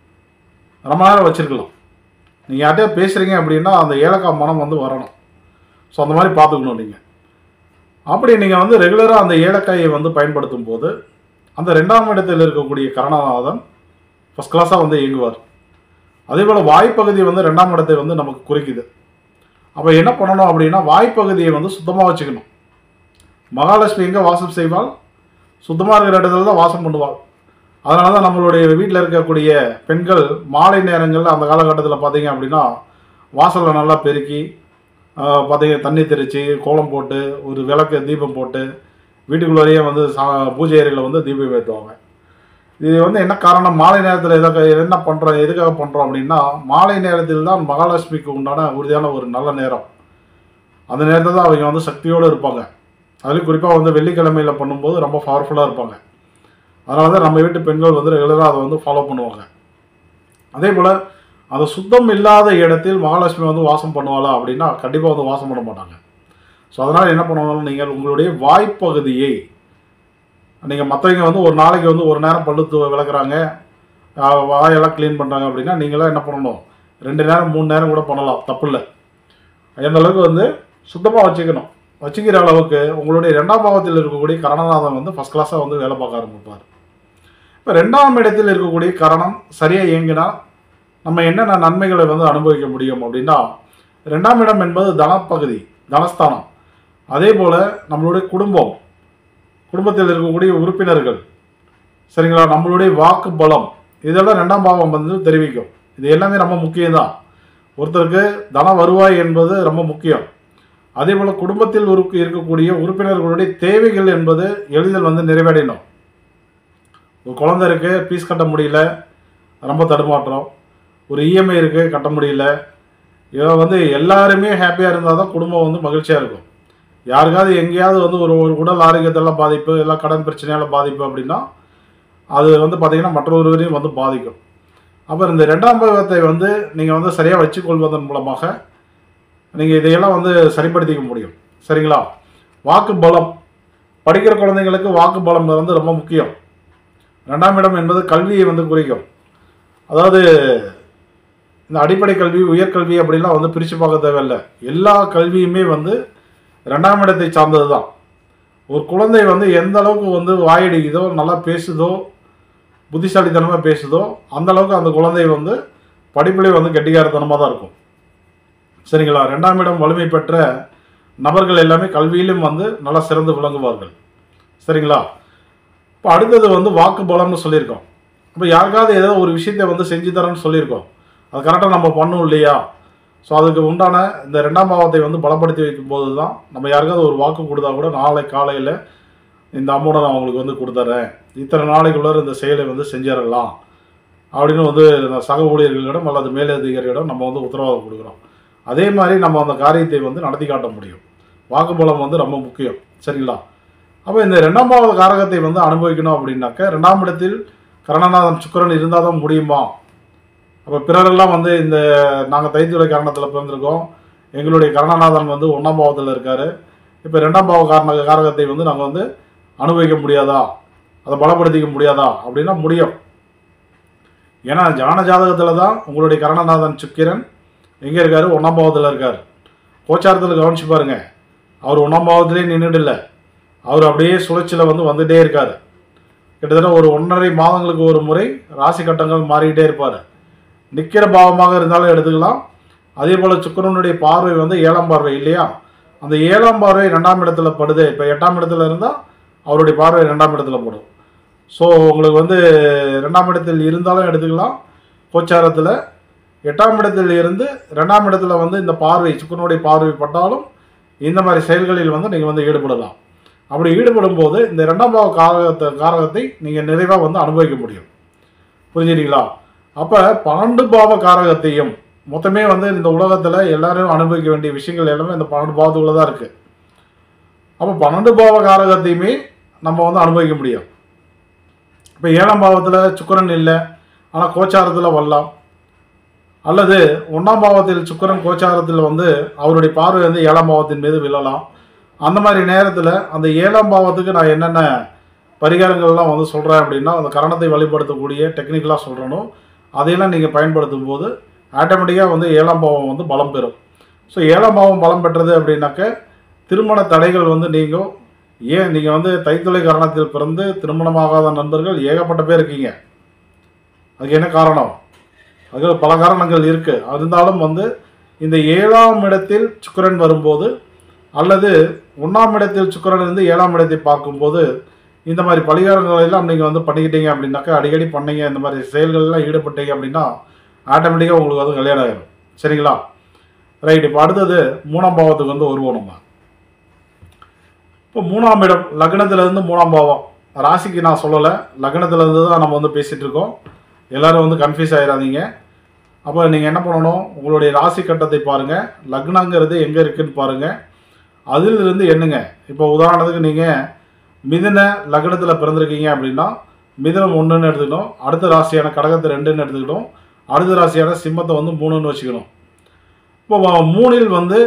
ரொம்ப நேரம் வச்சுருக்கலாம் நீங்கள் யார்கிட்டயா பேசுகிறீங்க அப்படின்னா அந்த ஏலக்காய் மனம் வந்து வரணும் ஸோ அந்த மாதிரி பார்த்துக்கணும் நீங்கள் அப்படி நீங்கள் வந்து ரெகுலராக அந்த ஏலக்காயை வந்து பயன்படுத்தும் போது அந்த ரெண்டாம் இடத்தில் இருக்கக்கூடிய கரணநாதன் ஃபஸ்ட் கிளாஸாக வந்து இயங்குவார் அதே போல் வாய்ப்பகுதி வந்து ரெண்டாம் இடத்தை வந்து நமக்கு குறிக்குது அப்போ என்ன பண்ணணும் அப்படின்னா வாய்ப்பகுதியை வந்து சுத்தமாக வச்சுக்கணும் மகாலட்சுமி எங்கே வாசம் செய்வாள் சுத்தமாக இருக்கிற இடத்துல தான் வாசம் பண்ணுவாள் அதனால தான் நம்மளுடைய வீட்டில் இருக்கக்கூடிய பெண்கள் மாலை நேரங்களில் அந்த காலகட்டத்தில் பார்த்தீங்க அப்படின்னா வாசலில் நல்லா பெருக்கி பார்த்தீங்க தண்ணி தெளித்து கோலம் போட்டு ஒரு விளக்கு தீபம் போட்டு வீட்டுக்குள்ளேயே வந்து சா பூஜை அறையில் வந்து தீபம் ஏற்றுவாங்க இது வந்து என்ன காரணம் மாலை நேரத்தில் எதாக என்ன பண்ணுறோம் எதுக்காக பண்ணுறோம் அப்படின்னா மாலை நேரத்தில் தான் மகாலட்சுமிக்கு உண்டான உறுதியான ஒரு நல்ல நேரம் அந்த நேரத்தில் தான் அவங்க வந்து சக்தியோடு இருப்பாங்க அதுலேயும் குறிப்பாக வந்து வெள்ளிக்கிழமையில் பண்ணும்போது ரொம்ப பவர்ஃபுல்லாக இருப்பாங்க அதனால தான் நம்ம வீட்டு பெண்கள் வந்து ரெகுலராக அதை வந்து ஃபாலோ பண்ணுவாங்க அதே போல் அந்த சுத்தம் இல்லாத இடத்தில் மகாலட்சுமி வந்து வாசம் பண்ணுவாளா அப்படின்னா கண்டிப்பாக வந்து வாசம் பண்ண மாட்டாங்க ஸோ அதனால் என்ன பண்ணுவாங்க நீங்கள் உங்களுடைய வாய்ப்பகுதியை நீங்கள் மற்றவங்க வந்து ஒரு நாளைக்கு வந்து ஒரு நேரம் பல்லு து- விளக்குறாங்க ஆஹ் வாயெல்லாம் க்ளீன் பண்ணுறாங்க அப்படின்னா நீங்களாம் என்ன பண்ணணும் ரெண்டு நேரம் மூணு நேரம் கூட பண்ணலாம் தப்பு இல்லை எந்த அளவுக்கு வந்து சுத்தமாக வச்சுக்கணும் வச்சுக்கிற அளவுக்கு உங்களுடைய ரெண்டாம் பாவத்தில் இருக்கக்கூடிய கரணநாதன் வந்து ஃபஸ்ட் கிளாஸாக வந்து வேலை பார்க்க ஆரம்பிப்பார் இப்போ ரெண்டாம் இடத்தில் இருக்கக்கூடிய கரணம் சரியாக இயங்கினா நம்ம என்னென்ன நன்மைகளை வந்து அனுபவிக்க முடியும் அப்படின்னா ரெண்டாம் இடம் என்பது தனப்பகுதி தனஸ்தானம் அதே போல் நம்மளுடைய குடும்பம் குடும்பத்தில் இருக்கக்கூடிய உறுப்பினர்கள் சரிங்களா நம்மளுடைய வாக்கு பலம் இதெல்லாம் ரெண்டாம் பாவம் வந்து தெரிவிக்கும் இது எல்லாமே ரொம்ப முக்கியம்தான் ஒருத்தருக்கு தன வருவாய் என்பது ரொம்ப முக்கியம் அதே போல் குடும்பத்தில் உருக்கு இருக்கக்கூடிய உறுப்பினர்களுடைய தேவைகள் என்பது எளிதில் வந்து நிறைவேறணும் ஒரு குழந்தை இருக்கு ஃபீஸ் கட்ட முடியல ரொம்ப தடுமாற்றம் ஒரு இஎம்ஐ இருக்கு கட்ட முடியல இதை வந்து எல்லாருமே ஹாப்பியாக இருந்தால் தான் குடும்பம் வந்து மகிழ்ச்சியாக இருக்கும் யாருக்காவது எங்கேயாவது வந்து ஒரு ஒரு உடல் ஆரோக்கியத்தெல்லாம் பாதிப்பு எல்லாம் கடன் பிரச்சனையால பாதிப்பு அப்படின்னா அது வந்து பார்த்தீங்கன்னா மற்றொருவரையும் வந்து பாதிக்கும் அப்புறம் இந்த ரெண்டாம் பாவத்தை வந்து நீங்கள் வந்து சரியாக வச்சுக்கொள்வதன் மூலமாக நீங்கள் இதையெல்லாம் வந்து சரிப்படுத்திக்க முடியும் சரிங்களா வாக்கு பலம் படிக்கிற குழந்தைங்களுக்கு வாக்கு பலம் வந்து ரொம்ப முக்கியம் ரெண்டாம் இடம் என்பது கல்வியை வந்து குறிக்கும் அதாவது இந்த அடிப்படை கல்வி உயர்கல்வி அப்படிலாம் வந்து பிரித்து பார்க்க தேவையில்லை எல்லா கல்வியுமே வந்து ரெண்டாம் இடத்தை சார்ந்தது தான் ஒரு குழந்தை வந்து எந்த அளவுக்கு வந்து வாயடிக்குதோ நல்லா பேசுதோ புத்திசாலித்தனமாக பேசுதோ அந்த அளவுக்கு அந்த குழந்தை வந்து படிப்பிலே வந்து கெட்டிக்காரத்தனமாக தான் இருக்கும் சரிங்களா ரெண்டாம் இடம் வலிமை பெற்ற நபர்கள் எல்லாமே கல்வியிலும் வந்து நல்லா சிறந்து விளங்குவார்கள் சரிங்களா இப்போ அடுத்தது வந்து வாக்கு பலம்னு சொல்லியிருக்கோம் இப்போ யாருக்காவது ஏதோ ஒரு விஷயத்தை வந்து செஞ்சு தரேன்னு சொல்லியிருக்கோம் அது கரெக்டாக நம்ம பண்ணும் இல்லையா ஸோ அதுக்கு உண்டான இந்த ரெண்டாம் பாவத்தை வந்து பலப்படுத்தி வைக்கும்போது தான் நம்ம யாருக்காவது ஒரு வாக்கு கொடுத்தா கூட நாளை காலையில் இந்த அமௌண்ட்டை நான் உங்களுக்கு வந்து கொடுத்துட்றேன் இத்தனை நாளைக்குள்ளார இந்த செயலை வந்து செஞ்சிடலாம் அப்படின்னு வந்து இந்த சக ஊழியர்களிடம் அல்லது மேலதிகாரிகளிடம் நம்ம வந்து உத்தரவாதம் கொடுக்குறோம் அதே மாதிரி நம்ம அந்த காரியத்தை வந்து நடத்தி காட்ட முடியும் வாக்குமூலம் வந்து ரொம்ப முக்கியம் சரிங்களா அப்போ இந்த ரெண்டாம் பாவ காரகத்தை வந்து அனுபவிக்கணும் அப்படின்னாக்க ரெண்டாம் இடத்தில் கரணநாதன் சுக்கிரன் இருந்தால் தான் முடியுமா அப்போ பிறரெல்லாம் வந்து இந்த நாங்கள் தைத்துறை காரணத்தில் பிறந்திருக்கோம் எங்களுடைய கரணநாதன் வந்து ஒன்றாம் பாவத்தில் இருக்கார் இப்போ ரெண்டாம் பாவ காரண காரகத்தை வந்து நாங்கள் வந்து அனுபவிக்க முடியாதா அதை பலப்படுத்திக்க முடியாதா அப்படின்னா முடியும் ஏன்னா ஜான ஜாதகத்தில் தான் உங்களுடைய கரணநாதன் சுக்கிரன் எங்கே இருக்காரு ஒன்றாம் பாவத்தில் இருக்கார் கோச்சாரத்தில் கவனிச்சு பாருங்க அவர் ஒன்றாம் பாவத்திலே நின்றுட்டு இல்லை அவர் அப்படியே சுழற்சியில் வந்து வந்துட்டே இருக்கார் கிட்டத்தட்ட ஒரு ஒன்றரை மாதங்களுக்கு ஒரு முறை ராசி கட்டங்கள் மாறிக்கிட்டே இருப்பார் நிற்கிற பாவமாக இருந்தாலும் எடுத்துக்கலாம் அதே போல் சுக்கிரனுடைய பார்வை வந்து ஏழாம் பார்வை இல்லையா அந்த ஏழாம் பார்வை ரெண்டாம் இடத்துல படுது இப்போ எட்டாம் இடத்துல இருந்தால் அவருடைய பார்வை ரெண்டாம் இடத்துல படும் ஸோ உங்களுக்கு வந்து ரெண்டாம் இடத்தில் இருந்தாலும் எடுத்துக்கலாம் கோச்சாரத்தில் எட்டாம் இடத்தில் இருந்து ரெண்டாம் இடத்துல வந்து இந்த பார்வை சுக்கரனுடைய பார்வை பட்டாலும் இந்த மாதிரி செயல்களில் வந்து நீங்கள் வந்து ஈடுபடலாம் அப்படி ஈடுபடும் போது இந்த ரெண்டாம் பாவ காரகத்தை காரகத்தை நீங்கள் நிறைவாக வந்து அனுபவிக்க முடியும் புரிஞ்சுட்டீங்களா அப்போ பன்னெண்டு பாவ காரகத்தையும் மொத்தமே வந்து இந்த உலகத்தில் எல்லாரும் அனுபவிக்க வேண்டிய விஷயங்கள் எல்லாமே இந்த பன்னெண்டு பாவத்துக்குள்ள தான் இருக்குது அப்போ பன்னெண்டு பாவ காரகத்தையுமே நம்ம வந்து அனுபவிக்க முடியும் இப்போ ஏழாம் பாவத்தில் சுக்கிரன் இல்லை ஆனால் கோச்சாரத்தில் வரலாம் அல்லது ஒன்றாம் பாவத்தில் சுக்கிரன் கோச்சாரத்தில் வந்து அவருடைய பார்வை வந்து ஏழாம் பாவத்தின் மீது விழலாம் அந்த மாதிரி நேரத்தில் அந்த ஏழாம் பாவத்துக்கு நான் என்னென்ன பரிகாரங்கள்லாம் வந்து சொல்கிறேன் அப்படின்னா அந்த கரணத்தை வழிபடுத்தக்கூடிய டெக்னிக்கலாக சொல்கிறனோ அதையெல்லாம் நீங்கள் பயன்படுத்தும் போது ஆட்டோமேட்டிக்காக வந்து ஏழாம் பாவம் வந்து பலம் பெறும் ஸோ ஏழாம் பாவம் பலம் பெற்றது அப்படின்னாக்க திருமண தடைகள் வந்து நீங்கள் ஏன் நீங்கள் வந்து தைத்துளை காரணத்தில் பிறந்து திருமணமாகாத நண்பர்கள் ஏகப்பட்ட பேர் இருக்கீங்க அதுக்கு என்ன காரணம் அது பல காரணங்கள் இருக்குது இருந்தாலும் வந்து இந்த ஏழாம் இடத்தில் சுக்கிரன் வரும்போது அல்லது ஒன்றாம் இடத்தில் சுக்கிரன் இருந்து ஏழாம் இடத்தை பார்க்கும்போது இந்த மாதிரி பரிகாரங்கள் எல்லாம் நீங்கள் வந்து பண்ணிக்கிட்டீங்க அப்படின்னாக்கா அடிக்கடி பண்ணீங்க இந்த மாதிரி செயல்கள்லாம் ஈடுபட்டீங்க அப்படின்னா ஆட்டோமேட்டிக்காக உங்களுக்கு வந்து கல்யாணம் ஆயிடும் சரிங்களா ரைட் இப்போ அடுத்தது மூணாம் பாவத்துக்கு வந்து வருவோம் நம்ம இப்போ மூணாம் இடம் லக்னத்துலேருந்து மூணாம் பாவம் ராசிக்கு நான் சொல்லலை லக்னத்துலேருந்து தான் நம்ம வந்து பேசிகிட்டு இருக்கோம் எல்லாரும் வந்து கன்ஃபியூஸ் ஆயிடாதீங்க அப்போ நீங்கள் என்ன பண்ணணும் உங்களுடைய ராசி கட்டத்தை பாருங்கள் லக்னங்கிறது எங்கே இருக்குன்னு பாருங்கள் அதிலிருந்து எண்ணுங்க இப்போ உதாரணத்துக்கு நீங்கள் மிதுன லக்னத்தில் பிறந்திருக்கீங்க அப்படின்னா மிதுனம் ஒன்றுன்னு எடுத்துக்கணும் அடுத்த ராசியான கடகத்தை ரெண்டுன்னு எடுத்துக்கணும் அடுத்த ராசியான சிம்மத்தை வந்து மூணுன்னு வச்சுக்கணும் இப்போ வ- மூணில் வந்து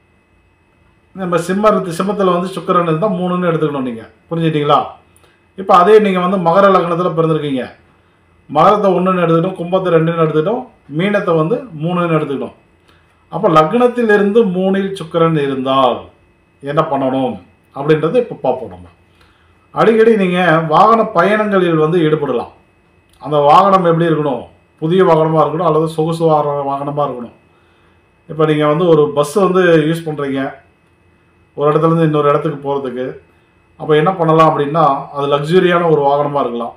நம்ம சிம்மர் சிம்மத்தில் வந்து சுக்கிரன் இருந்தால் மூணுன்னு எடுத்துக்கணும் நீங்கள் புரிஞ்சுட்டீங்களா இப்போ அதே நீங்கள் வந்து மகர லக்னத்தில் பிறந்திருக்கீங்க மகரத்தை ஒன்றுன்னு எடுத்துக்கிட்டோம் கும்பத்தை ரெண்டுன்னு எடுத்துக்கிட்டோம் மீனத்தை வந்து மூணுன்னு எடுத்துக்கிட்டோம் அப்போ லக்னத்திலிருந்து மூணில் சுக்கிரன் இருந்தால் என்ன பண்ணணும் அப்படின்றத இப்போ பார்ப்போம் நம்ம அடிக்கடி நீங்கள் வாகன பயணங்களில் வந்து ஈடுபடலாம் அந்த வாகனம் எப்படி இருக்கணும் புதிய வாகனமாக இருக்கணும் அல்லது சொகுசு வாகன வாகனமாக இருக்கணும் இப்போ நீங்கள் வந்து ஒரு பஸ் வந்து யூஸ் பண்ணுறீங்க ஒரு இடத்துலேருந்து இன்னொரு இடத்துக்கு போகிறதுக்கு அப்போ என்ன பண்ணலாம் அப்படின்னா அது லக்ஸுரியான ஒரு வாகனமாக இருக்கலாம்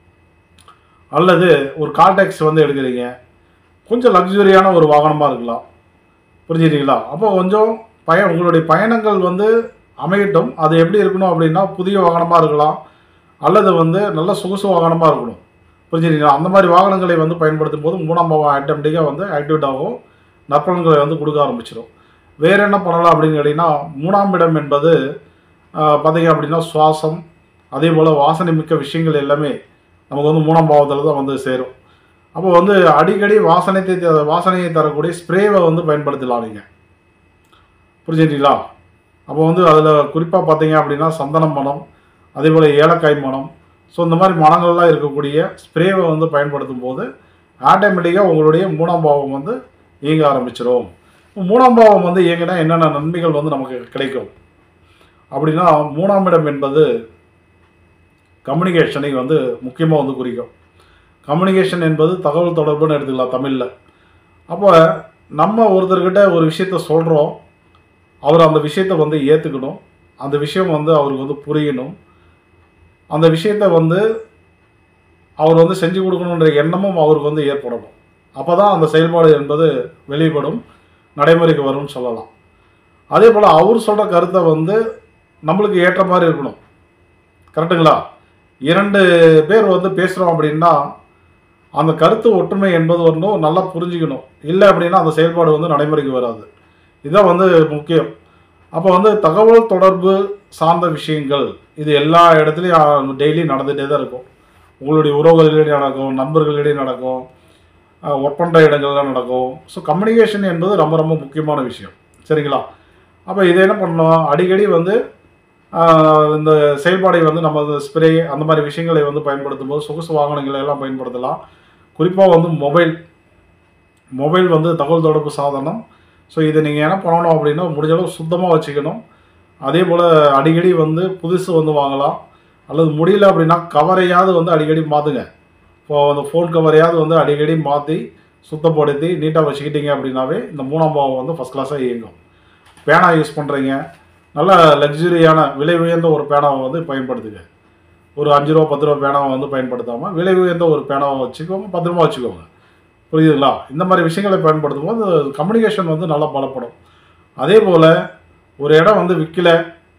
அல்லது ஒரு கால் டாக்ஸி வந்து எடுக்கிறீங்க கொஞ்சம் லக்ஸுரியான ஒரு வாகனமாக இருக்கலாம் புரிஞ்சுட்டீங்களா அப்போ கொஞ்சம் பய உங்களுடைய பயணங்கள் வந்து அமையட்டும் அது எப்படி இருக்கணும் அப்படின்னா புதிய வாகனமாக இருக்கலாம் அல்லது வந்து நல்ல சொகுசு வாகனமாக இருக்கணும் புரிஞ்சுட்டீங்களா அந்த மாதிரி வாகனங்களை வந்து பயன்படுத்தும் போது மூணாம் பாவம் ஆட்டோமேட்டிக்காக வந்து ஆக்டிவேட் ஆகும் நற்பலன்களை வந்து கொடுக்க ஆரம்பிச்சிடும் வேறு என்ன பண்ணலாம் அப்படின்னு கேட்டிங்கன்னா மூணாம் இடம் என்பது ஆஹ், பார்த்தீங்க அப்படின்னா சுவாசம் அதே போல் வாசனை மிக்க விஷயங்கள் எல்லாமே நமக்கு வந்து மூணாம் பாவத்தில் தான் வந்து சேரும் அப்போ வந்து அடிக்கடி வாசனைத்தை த- வாசனையை தரக்கூடிய ஸ்ப்ரேவை வந்து பயன்படுத்தலாம் நீங்கள் புரிஞ்சுட்டீங்களா அப்போ வந்து அதில் குறிப்பாக பார்த்தீங்க அப்படின்னா சந்தன மனம் அதே போல் ஏலக்காய் மனம் ஸோ இந்த மாதிரி மனங்கள்லாம் இருக்கக்கூடிய ஸ்ப்ரேவை வந்து பயன்படுத்தும் போது ஆட்டோமேட்டிக்காக உங்களுடைய மூணாம் பாவம் வந்து இயங்க ஆரம்பிச்சிடும் மூணாம் பாவம் வந்து இயங்கினா என்னென்ன நன்மைகள் வந்து நமக்கு கிடைக்கும் அப்படின்னா மூணாம் இடம் என்பது கம்யூனிகேஷனை வந்து முக்கியமாக வந்து குறிக்கும் கம்யூனிகேஷன் என்பது தகவல் தொடர்புன்னு எடுத்துக்கலாம் தமிழில் அப்போ நம்ம ஒருத்தர்கிட்ட ஒரு விஷயத்த சொல்கிறோம் அவர் அந்த விஷயத்த வந்து ஏற்றுக்கணும் அந்த விஷயம் வந்து அவருக்கு வந்து புரியணும் அந்த விஷயத்த வந்து அவர் வந்து செஞ்சு கொடுக்கணுன்ற எண்ணமும் அவருக்கு வந்து ஏற்படணும் அப்போ தான் அந்த செயல்பாடு என்பது வெளிப்படும் நடைமுறைக்கு வரும்னு சொல்லலாம் அதே போல் அவர் சொல்கிற கருத்தை வந்து நம்மளுக்கு ஏற்ற மாதிரி இருக்கணும் கரெக்டுங்களா இரண்டு பேர் வந்து பேசுகிறோம் அப்படின்னா அந்த கருத்து ஒற்றுமை என்பது ஒன்றும் நல்லா புரிஞ்சுக்கணும் இல்லை அப்படின்னா அந்த செயல்பாடு வந்து நடைமுறைக்கு வராது இதுதான் வந்து முக்கியம் அப்போ வந்து தகவல் தொடர்பு சார்ந்த விஷயங்கள் இது எல்லா இடத்துலையும் டெய்லி நடந்துகிட்டே தான் இருக்கும் உங்களுடைய உறவுகளிடையே நடக்கும் நண்பர்களிடையே நடக்கும் ஒர்க் பண்ணுற இடங்கள்ல நடக்கும் ஸோ கம்யூனிகேஷன் என்பது ரொம்ப ரொம்ப முக்கியமான விஷயம் சரிங்களா அப்போ இதை என்ன பண்ணணும் அடிக்கடி வந்து ஆஹ், இந்த செயல்பாடை வந்து நம்ம ஸ்ப்ரே அந்த மாதிரி விஷயங்களை வந்து பயன்படுத்தும் போது சொகுசு வாகனங்களை எல்லாம் பயன்படுத்தலாம் குறிப்பாக வந்து மொபைல் மொபைல் வந்து தகவல் தொடர்பு சாதனம் ஸோ இதை நீங்கள் என்ன பண்ணணும் அப்படின்னா முடிஞ்ச அளவு சுத்தமாக வச்சுக்கணும் அதே போல் அடிக்கடி வந்து புதுசு வந்து வாங்கலாம் அல்லது முடியல அப்படின்னா கவரையாவது வந்து அடிக்கடி மாற்றுங்க இப்போ அந்த ஃபோன் கவரையாவது வந்து அடிக்கடி மாற்றி சுத்தப்படுத்தி நீட்டாக வச்சுக்கிட்டீங்க அப்படின்னாவே இந்த மூணாம் பாவம் வந்து ஃபஸ்ட் கிளாஸாக இயங்கும் பேனா யூஸ் பண்ணுறீங்க நல்ல லக்ஸுரியான விலை உயர்ந்த ஒரு பேனாவை வந்து பயன்படுத்துங்க ஒரு அஞ்சு ரூபா பத்து ரூபா பேனாவை வந்து பயன்படுத்தாமல் விலை உயர்ந்த ஒரு பேனாவை வச்சுக்கோங்க பத்திரமா வச்சுக்கோங்க புரியுதுங்களா இந்த மாதிரி விஷயங்களை பயன்படுத்தும் போது கம்யூனிகேஷன் வந்து நல்லா பலப்படும் அதே போல் ஒரு இடம் வந்து விற்கல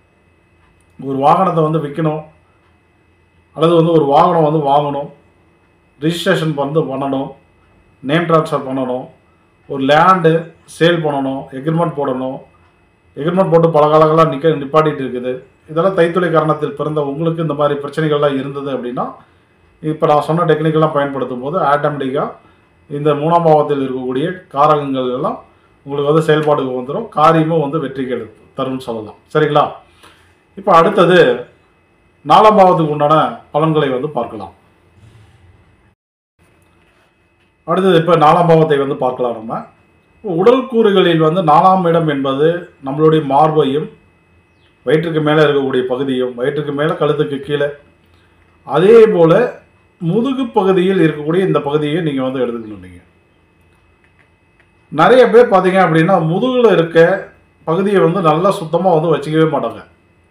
ஒரு வாகனத்தை வந்து விற்கணும் அல்லது வந்து ஒரு வாகனம் வந்து வாங்கணும் ரிஜிஸ்ட்ரேஷன் வந்து பண்ணணும் நேம் ட்ரான்ஸ்ஃபர் பண்ணணும் ஒரு லேண்டு சேல் பண்ணணும் எக்ரிமெண்ட் போடணும் எக்ரிமெண்ட் போட்டு பல காலங்களாக நிற்க நிப்பாட்டிட்டு இருக்குது இதெல்லாம் தைத்துளை காரணத்தில் பிறந்த உங்களுக்கு இந்த மாதிரி பிரச்சனைகள்லாம் இருந்தது அப்படின்னா இப்போ நான் சொன்ன டெக்னிக்கெல்லாம் பயன்படுத்தும் போது ஆட்டோமேட்டிக்காக இந்த மூணாம் பாவத்தில் இருக்கக்கூடிய காரகங்கள் எல்லாம் உங்களுக்கு வந்து செயல்பாடுக்கு வந்துடும் காரியமும் வந்து வெற்றிக்கு எடு தரும்னு சொல்லலாம் சரிங்களா இப்போ அடுத்தது நாலாம் பாவத்துக்கு உண்டான பலன்களை வந்து பார்க்கலாம் அடுத்தது இப்போ நாலாம் பாவத்தை வந்து பார்க்கலாம் நம்ம இப்போ உடல் கூறுகளில் வந்து நாலாம் இடம் என்பது நம்மளுடைய மார்பையும் வயிற்றுக்கு மேலே இருக்கக்கூடிய பகுதியும் வயிற்றுக்கு மேலே கழுத்துக்கு கீழே அதே போல் முதுகு பகுதியில் இருக்கக்கூடிய இந்த பகுதியை நீங்கள் வந்து எடுத்துக்கணும் நீங்கள் நிறைய பேர் பார்த்தீங்க அப்படின்னா முதுகில் இருக்க பகுதியை வந்து நல்லா சுத்தமாக வந்து வச்சுக்கவே மாட்டாங்க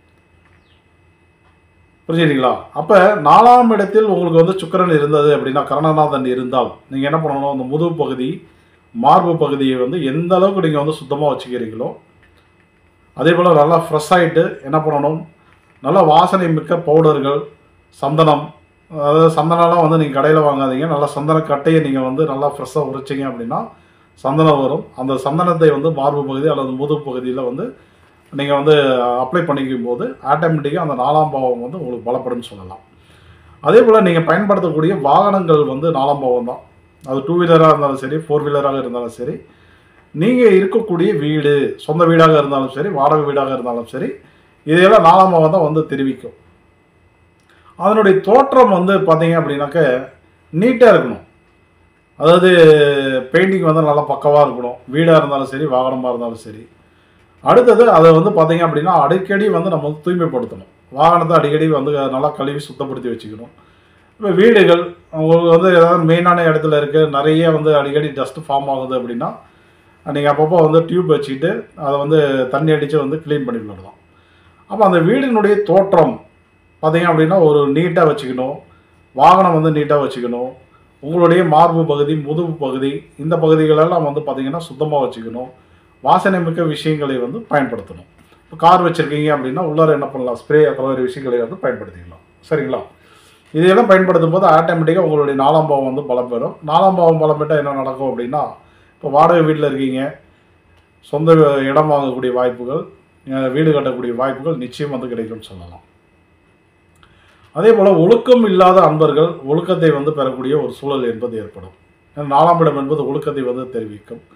புரிஞ்சுங்களா அப்போ நாலாம் இடத்தில் உங்களுக்கு வந்து சுக்கிரன் இருந்தது அப்படின்னா கரணநாதன் இருந்தால் நீங்கள் என்ன பண்ணணும் அந்த முதுகு பகுதி மார்பு பகுதியை வந்து எந்த அளவுக்கு நீங்கள் வந்து சுத்தமாக வச்சுக்கிறீங்களோ அதே போல் நல்லா ஃப்ரெஷ் ஆகிட்டு என்ன பண்ணணும் நல்லா வாசனை மிக்க பவுடர்கள் சந்தனம் அதாவது சந்தனம்லாம் வந்து நீங்கள் கடையில் வாங்காதீங்க நல்லா சந்தன கட்டையை நீங்கள் வந்து நல்லா ஃப்ரெஷ்ஷாக உரைச்சிங்க அப்படின்னா சந்தனம் வரும் அந்த சந்தனத்தை வந்து மார்பு பகுதி அல்லது முதுகு பகுதியில் வந்து நீங்கள் வந்து அப்ளை பண்ணிக்கும் போது ஆட்டோமேட்டிக்காக அந்த நாலாம் பாவம் வந்து உங்களுக்கு பலப்படும்னு சொல்லலாம் அதே போல் நீங்கள் பயன்படுத்தக்கூடிய வாகனங்கள் வந்து நாலாம் பாவம் தான் அது டூ வீலராக இருந்தாலும் சரி ஃபோர் வீலராக இருந்தாலும் சரி நீங்கள் இருக்கக்கூடிய வீடு சொந்த வீடாக இருந்தாலும் சரி வாடகை வீடாக இருந்தாலும் சரி இதையெல்லாம் நாலாம் பாவம் தான் வந்து தெரிவிக்கும் அதனுடைய தோற்றம் வந்து பார்த்தீங்க அப்படின்னாக்க நீட்டாக இருக்கணும் அதாவது பெயிண்டிங் வந்து நல்லா பக்கவாக இருக்கணும் வீடாக இருந்தாலும் சரி வாகனமாக இருந்தாலும் சரி அடுத்தது அதை வந்து பார்த்தீங்க அப்படின்னா அடிக்கடி வந்து நம்ம வந்து தூய்மைப்படுத்தணும் வாகனத்தை அடிக்கடி வந்து நல்லா கழுவி சுத்தப்படுத்தி வச்சுக்கணும் இப்போ வீடுகள் உங்களுக்கு வந்து ஏதாவது மெயினான இடத்துல இருக்குது நிறைய வந்து அடிக்கடி டஸ்ட் ஃபார்ம் ஆகுது அப்படின்னா நீங்கள் அப்பப்போ வந்து டியூப் வச்சுக்கிட்டு அதை வந்து தண்ணி அடித்து வந்து க்ளீன் பண்ணி விடலாம் அப்போ அந்த வீடினுடைய தோற்றம் பார்த்தீங்க அப்படின்னா ஒரு நீட்டாக வச்சுக்கணும் வாகனம் வந்து நீட்டாக வச்சுக்கணும் உங்களுடைய மார்பு பகுதி முதுகு பகுதி இந்த பகுதிகளெல்லாம் வந்து பார்த்தீங்கன்னா சுத்தமாக வச்சுக்கணும் வாசனை மிக்க விஷயங்களை வந்து பயன்படுத்தணும் இப்போ கார் வச்சுருக்கீங்க அப்படின்னா உள்ளார என்ன பண்ணலாம் ஸ்ப்ரே மாதிரி விஷயங்களை வந்து பயன்படுத்திக்கலாம் சரிங்களா இதையெல்லாம் பயன்படுத்தும் போது ஆட்டோமேட்டிக்காக உங்களுடைய நாலாம் பாவம் வந்து பலம் பெறும் நாலாம் பாவம் பலம் பெற்றால் என்ன நடக்கும் அப்படின்னா இப்போ வாடகை வீட்டில் இருக்கீங்க சொந்த இடம் வாங்கக்கூடிய வாய்ப்புகள் அஹ் வீடு கட்டக்கூடிய வாய்ப்புகள் நிச்சயம் வந்து கிடைக்கும்னு சொல்லலாம் அதே போல் ஒழுக்கம் இல்லாத அன்பர்கள் ஒழுக்கத்தை வந்து பெறக்கூடிய ஒரு சூழல் என்பது ஏற்படும் ஏன்னா நாலாம் இடம் என்பது ஒழுக்கத்தை வந்து தெரிவிக்கும்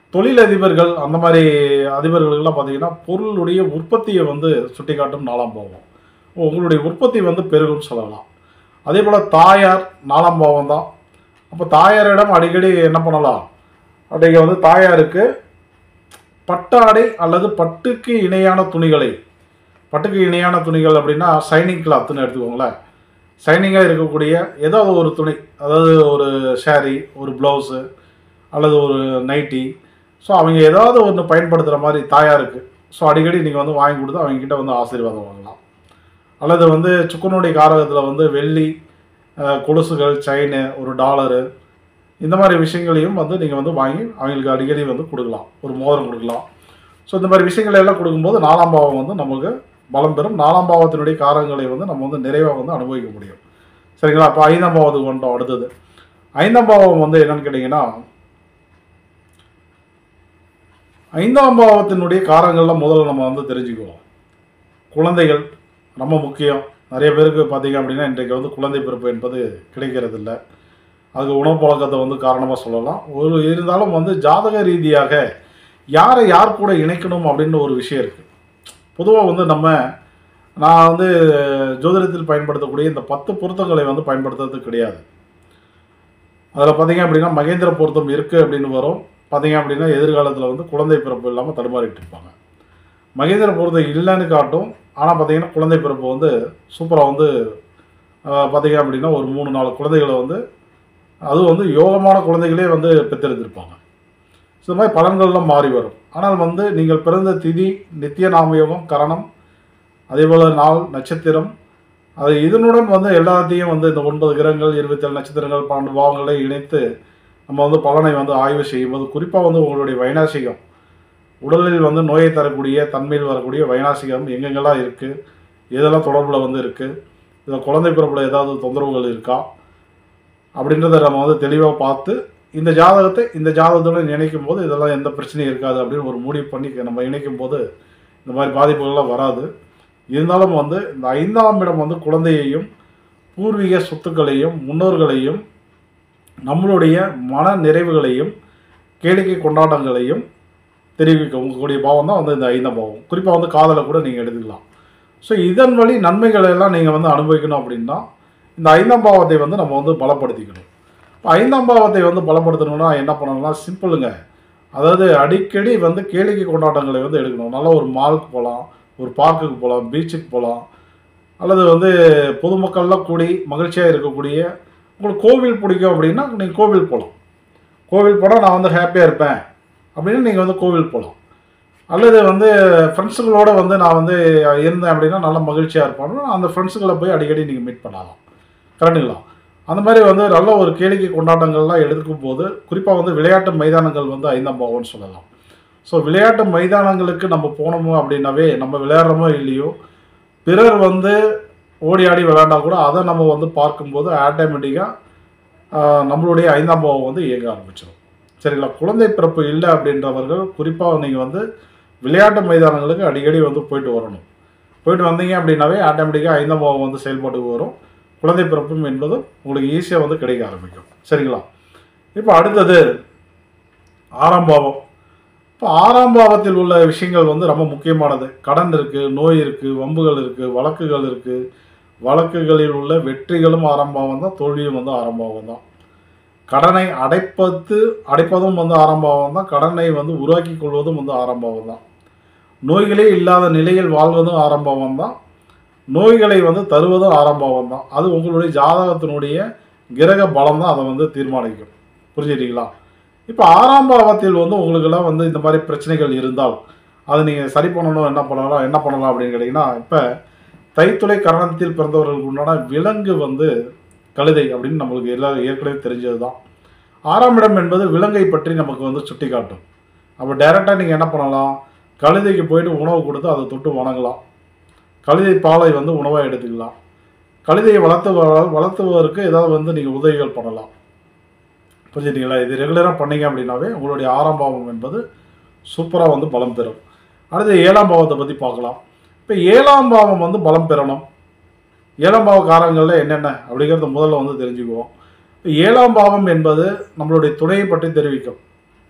தொழிலதிபர்கள் அந்த மாதிரி அதிபர்களுக்கெல்லாம் பார்த்தீங்கன்னா பொருளுடைய உற்பத்தியை வந்து சுட்டிக்காட்டும் நாலாம் பாவம் உங்களுடைய உற்பத்தி வந்து பெருகும்னு சொல்லலாம் அதே போல் தாயார் நாலாம் பாவம் தான் அப்போ தாயாரிடம் அடிக்கடி என்ன பண்ணலாம் அப்படிங்க வந்து தாயாருக்கு பட்டாடை அல்லது பட்டுக்கு இணையான துணிகளை பட்டுக்கு இணையான துணிகள் அப்படின்னா சைனிங் கிளாத்துன்னு எடுத்துக்கோங்களேன் சைனிங்காக இருக்கக்கூடிய ஏதாவது ஒரு துணி அதாவது ஒரு ஷேரி ஒரு ப்ளவுஸு அல்லது ஒரு நைட்டி ஸோ அவங்க ஏதாவது ஒன்று பயன்படுத்துகிற மாதிரி தாயாருக்கு ஸோ அடிக்கடி நீங்கள் வந்து வாங்கி கொடுத்து அவங்க கிட்ட வந்து ஆசீர்வாதம் வாங்கலாம் அல்லது வந்து சுக்கனுடைய காரகத்தில் வந்து வெள்ளி அஹ், கொலுசுகள் செயின் ஒரு டாலரு இந்த மாதிரி விஷயங்களையும் வந்து நீங்கள் வந்து வாங்கி அவங்களுக்கு அடிக்கடி வந்து கொடுக்கலாம் ஒரு மோதிரம் கொடுக்கலாம் ஸோ இந்த மாதிரி விஷயங்களை எல்லாம் கொடுக்கும்போது நாலாம் பாவம் வந்து நமக்கு பலம் பெறும் நாலாம் பாவத்தினுடைய காரங்களை வந்து நம்ம வந்து நிறைவாக வந்து அனுபவிக்க முடியும் சரிங்களா அப்போ ஐந்தாம் பாவத்துக்கு வந்துட்டோம் அடுத்தது ஐந்தாம் பாவம் வந்து என்னன்னு கேட்டிங்கன்னா ஐந்தாம் பாவத்தினுடைய காரங்கள்லாம் முதல்ல நம்ம வந்து தெரிஞ்சுக்குவோம் குழந்தைகள் ரொம்ப முக்கியம் நிறைய பேருக்கு பார்த்தீங்க அப்படின்னா இன்றைக்கு வந்து குழந்தை பிறப்பு என்பது கிடைக்கிறது இல்லை அதுக்கு உணவு பழக்கத்தை வந்து காரணமாக சொல்லலாம் ஒரு இருந்தாலும் வந்து ஜாதக ரீதியாக யாரை யார் கூட இணைக்கணும் அப்படின்னு ஒரு விஷயம் இருக்குது பொதுவாக வந்து நம்ம நான் வந்து ஜோதிடத்தில் பயன்படுத்தக்கூடிய இந்த பத்து பொருத்தங்களை வந்து பயன்படுத்துறது கிடையாது அதில் பார்த்தீங்க அப்படின்னா மகேந்திர பொருத்தம் இருக்குது அப்படின்னு வரும் பார்த்தீங்க அப்படின்னா எதிர்காலத்தில் வந்து குழந்தை பிறப்பு இல்லாமல் தடுமாறிட்டு இருப்பாங்க மகேந்திர பொருத்தம் இல்லைன்னு காட்டும் ஆனால் பார்த்தீங்கன்னா குழந்தை பிறப்பு வந்து சூப்பராக வந்து ஆஹ், பார்த்தீங்க அப்படின்னா ஒரு மூணு நாலு குழந்தைகளை வந்து அதுவும் வந்து யோகமான குழந்தைகளே வந்து பெற்றெடுத்திருப்பாங்க ஸோ இந்த மாதிரி பலன்கள்லாம் மாறி வரும் ஆனால் வந்து நீங்கள் பிறந்த திதி நித்திய நாமயோகம் கரணம் அதே போல் நாள் நட்சத்திரம் அது இதனுடன் வந்து எல்லாத்தையும் வந்து இந்த ஒன்பது கிரகங்கள் இருபத்தேழு நட்சத்திரங்கள் பன்னெண்டு பாவங்களை இணைத்து நம்ம வந்து பலனை வந்து ஆய்வு செய்யும்போது குறிப்பாக வந்து உங்களுடைய வைநாசிகம் உடலில் வந்து நோயை தரக்கூடிய தன்மையில் வரக்கூடிய வைநாசிகம் எங்கெங்கெல்லாம் இருக்குது எதெல்லாம் தொடர்பில் வந்து இருக்குது இதில் குழந்தை பிறப்பில் ஏதாவது தொந்தரவுகள் இருக்கா அப்படின்றத நம்ம வந்து தெளிவாக பார்த்து இந்த ஜாதகத்தை இந்த ஜாதகத்துடன் இணைக்கும் போது இதெல்லாம் எந்த பிரச்சனையும் இருக்காது அப்படின்னு ஒரு முடிவு பண்ணி நம்ம இணைக்கும் போது இந்த மாதிரி பாதிப்புகள்லாம் வராது இருந்தாலும் வந்து இந்த ஐந்தாம் இடம் வந்து குழந்தையையும் பூர்வீக சொத்துக்களையும் முன்னோர்களையும் நம்மளுடைய மன நிறைவுகளையும் கேளிக்கை கொண்டாட்டங்களையும் தெரிவிக்கும் உங்களுடைய பாவம் தான் வந்து இந்த ஐந்தாம் பாவம் குறிப்பாக வந்து காதலை கூட நீங்கள் எடுத்துக்கலாம் ஸோ இதன் வழி நன்மைகளை எல்லாம் நீங்கள் வந்து அனுபவிக்கணும் அப்படின்னா இந்த ஐந்தாம் பாவத்தை வந்து நம்ம வந்து பலப்படுத்திக்கணும் இப்போ ஐந்தாம் பாவத்தை வந்து பலப்படுத்தணும்னா என்ன பண்ணணும்னா சிம்பிளுங்க அதாவது அடிக்கடி வந்து கேளிக்கை கொண்டாட்டங்களை வந்து எடுக்கணும் நல்ல ஒரு மாலுக்கு போகலாம் ஒரு பார்க்குக்கு போகலாம் பீச்சுக்கு போகலாம் அல்லது வந்து பொதுமக்கள்லாம் கூடி மகிழ்ச்சியாக இருக்கக்கூடிய உங்களுக்கு கோவில் பிடிக்கும் அப்படின்னா நீங்கள் கோவில் போகலாம் கோவில் போனால் நான் வந்து ஹாப்பியாக இருப்பேன் அப்படின்னு நீங்கள் வந்து கோவில் போகலாம் அல்லது வந்து ஃப்ரெண்ட்ஸுங்களோட வந்து நான் வந்து இருந்தேன் அப்படின்னா நல்ல மகிழ்ச்சியாக இருப்பானோ அந்த ஃப்ரெண்ட்ஸுங்களை போய் அடிக்கடி நீங்கள் மீட் பண்ணலாம் கரெக்டுங்களா அந்த மாதிரி வந்து நல்ல ஒரு கேளிக்கை கொண்டாட்டங்கள்லாம் எடுக்கும் போது குறிப்பாக வந்து விளையாட்டு மைதானங்கள் வந்து ஐந்தாம் பாவம்னு சொல்லலாம் ஸோ விளையாட்டு மைதானங்களுக்கு நம்ம போனோமோ அப்படின்னாவே நம்ம விளையாடுறோமோ இல்லையோ பிறர் வந்து ஓடி ஆடி விளையாண்டா கூட அதை நம்ம வந்து பார்க்கும்போது ஆட்டோமேட்டிக்காக நம்மளுடைய ஐந்தாம் பாவம் வந்து இயங்க ஆரம்பிச்சிடும் சரிங்களா குழந்தை பிறப்பு இல்லை அப்படின்றவர்கள் குறிப்பாக நீங்கள் வந்து விளையாட்டு மைதானங்களுக்கு அடிக்கடி வந்து போயிட்டு வரணும் போயிட்டு வந்தீங்க அப்படின்னாவே ஆட்டோமேட்டிக்காக ஐந்தாம் பாவம் வந்து செயல்பாட்டுக்கு வரும் குழந்தை பிறப்பும் என்பது உங்களுக்கு ஈஸியாக வந்து கிடைக்க ஆரம்பிக்கும் சரிங்களா இப்போ அடுத்தது ஆறாம் பாவம் இப்போ ஆறாம் பாவத்தில் உள்ள விஷயங்கள் வந்து ரொம்ப முக்கியமானது கடன் இருக்குது நோய் இருக்குது வம்புகள் இருக்குது வழக்குகள் இருக்குது வழக்குகளில் உள்ள வெற்றிகளும் ஆறாம் பாவம் தான் தோல்வியும் வந்து ஆறாம் பாவம் தான் கடனை அடைப்பது அடைப்பதும் வந்து ஆறாம் பாவம் தான் கடனை வந்து உருவாக்கி கொள்வதும் வந்து ஆறாம் பாவம் தான் நோய்களே இல்லாத நிலையில் வாழ்வதும் ஆறாம் பாவம் தான் நோய்களை வந்து தருவதும் ஆறாம் பாவம் தான் அது உங்களுடைய ஜாதகத்தினுடைய கிரக பலம் தான் அதை வந்து தீர்மானிக்கும் புரிஞ்சுட்டீங்களா இப்போ ஆறாம் பாவத்தில் வந்து உங்களுக்கெல்லாம் வந்து இந்த மாதிரி பிரச்சனைகள் இருந்தால் அதை நீங்கள் சரி பண்ணணும் என்ன பண்ணலாம் என்ன பண்ணலாம் அப்படின்னு கேட்டிங்கன்னா இப்போ தைத்துளை கரணத்தில் பிறந்தவர்களுக்கு உண்டான விலங்கு வந்து கழுதை அப்படின்னு நம்மளுக்கு எல்லா ஏற்கனவே தெரிஞ்சது தான் ஆறாம் இடம் என்பது விலங்கை பற்றி நமக்கு வந்து சுட்டி காட்டும் அப்போ டைரெக்டாக நீங்கள் என்ன பண்ணலாம் கழுதைக்கு போயிட்டு உணவு கொடுத்து அதை தொட்டு வணங்கலாம் கழுதை பாலை வந்து உணவாக எடுத்துக்கலாம் கழுதையை வளர்த்து வளர்த்துவதற்கு ஏதாவது வந்து நீங்கள் உதவிகள் பண்ணலாம் புரிஞ்சுட்டீங்களா இது ரெகுலராக பண்ணீங்க அப்படின்னாவே உங்களுடைய ஆறாம் பாவம் என்பது சூப்பராக வந்து பலம் பெறும் அடுத்து ஏழாம் பாவத்தை பற்றி பார்க்கலாம் இப்போ ஏழாம் பாவம் வந்து பலம் பெறணும் ஏழாம் பாவ காரங்களில் என்னென்ன அப்படிங்கிறத முதல்ல வந்து தெரிஞ்சுக்குவோம் இப்போ ஏழாம் பாவம் என்பது நம்மளுடைய துணையை பற்றி தெரிவிக்கும்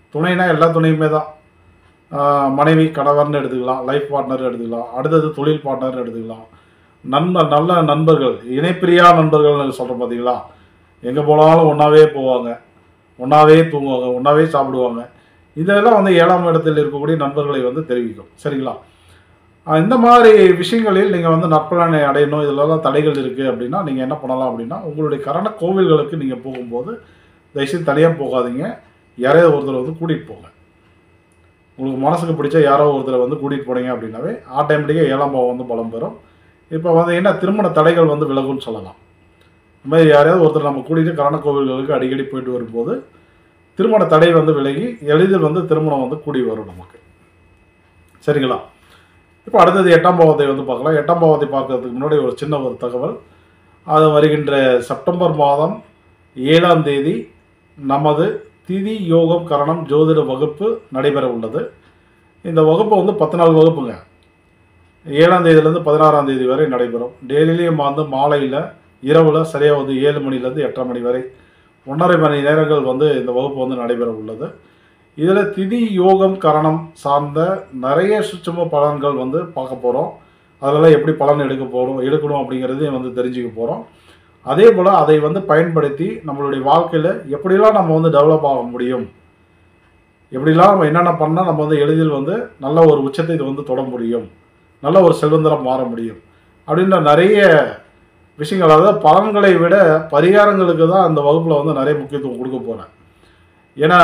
துணைனா எல்லா துணையுமே தான் ஆஹ் மனைவி கணவர்னு எடுத்துக்கலாம் லைஃப் பார்ட்னர் எடுத்துக்கலாம் அடுத்தது தொழில் பார்ட்னர் எடுத்துக்கலாம் நண்பர் நல்ல நண்பர்கள் இணைப்பிரியா நண்பர்கள்னு சொல்கிறோம் பார்த்தீங்களா எங்கே போனாலும் ஒன்றாவே போவாங்க ஒன்றாவே தூங்குவாங்க ஒன்றாவே சாப்பிடுவாங்க இதெல்லாம் வந்து ஏழாம் இடத்தில் இருக்கக்கூடிய நண்பர்களை வந்து தெரிவிக்கும் சரிங்களா ஆஹ் இந்த மாதிரி விஷயங்களில் நீங்கள் வந்து நற்பலனை அடையணும் இதிலெல்லாம் தடைகள் இருக்குது அப்படின்னா நீங்கள் என்ன பண்ணலாம் அப்படின்னா உங்களுடைய கரண கோவில்களுக்கு நீங்கள் போகும்போது தயவுசெய்து தனியாக போகாதீங்க யாரையாவது ஒருத்தர் வந்து கூட்டிகிட்டு போங்க உங்களுக்கு மனசுக்கு பிடிச்ச யாரோ ஒருத்தரை வந்து கூட்டிகிட்டு போனீங்க அப்படின்னாவே ஆட்டோமேட்டிக்காக ஏழாம் பாவம் வந்து பலம் பெறும் இப்போ வந்து என்ன திருமண தடைகள் வந்து விலகும்னு சொல்லலாம் இந்த மாதிரி யாரையாவது ஒருத்தர் நம்ம கூட்டிகிட்டு கரண கோவில்களுக்கு அடிக்கடி போயிட்டு வரும்போது திருமண தடை வந்து விலகி எளிதில் வந்து திருமணம் வந்து கூடி வரும் நமக்கு சரிங்களா இப்போ அடுத்தது எட்டாம் பாவத்தை வந்து பார்க்கலாம் எட்டாம் பாவத்தை பார்க்கறதுக்கு முன்னாடி ஒரு சின்ன ஒரு தகவல் அது வருகின்ற செப்டம்பர் மாதம் ஏழாம் தேதி நமது திதி யோகம் கரணம் ஜோதிட வகுப்பு நடைபெற உள்ளது இந்த வகுப்பு வந்து பத்து நாள் வகுப்புங்க ஏழாம் தேதியிலேருந்து பதினாறாம் தேதி வரை நடைபெறும் டெய்லியும் வந்து மாலையில் இரவில் சரியாக வந்து ஏழு மணிலேருந்து எட்டரை மணி வரை ஒன்றரை மணி நேரங்கள் வந்து இந்த வகுப்பு வந்து நடைபெற உள்ளது இதில் திதி யோகம் கரணம் சார்ந்த நிறைய சுட்சம பலன்கள் வந்து பார்க்க போகிறோம் அதெல்லாம் எப்படி பலன் எடுக்க போகிறோம் எடுக்கணும் அப்படிங்கிறதையும் வந்து தெரிஞ்சுக்க போகிறோம் அதே போல் அதை வந்து பயன்படுத்தி நம்மளுடைய வாழ்க்கையில் எப்படிலாம் நம்ம வந்து டெவலப் ஆக முடியும் எப்படிலாம் நம்ம என்னென்ன பண்ணால் நம்ம வந்து எளிதில் வந்து நல்ல ஒரு உச்சத்தை இது வந்து தொட முடியும் நல்ல ஒரு செல்வந்தரம் மாற முடியும் அப்படின்ற நிறைய விஷயங்கள் அதாவது பலன்களை விட பரிகாரங்களுக்கு தான் அந்த வகுப்பில் வந்து நிறைய முக்கியத்துவம் கொடுக்க போகிறேன் ஏன்னா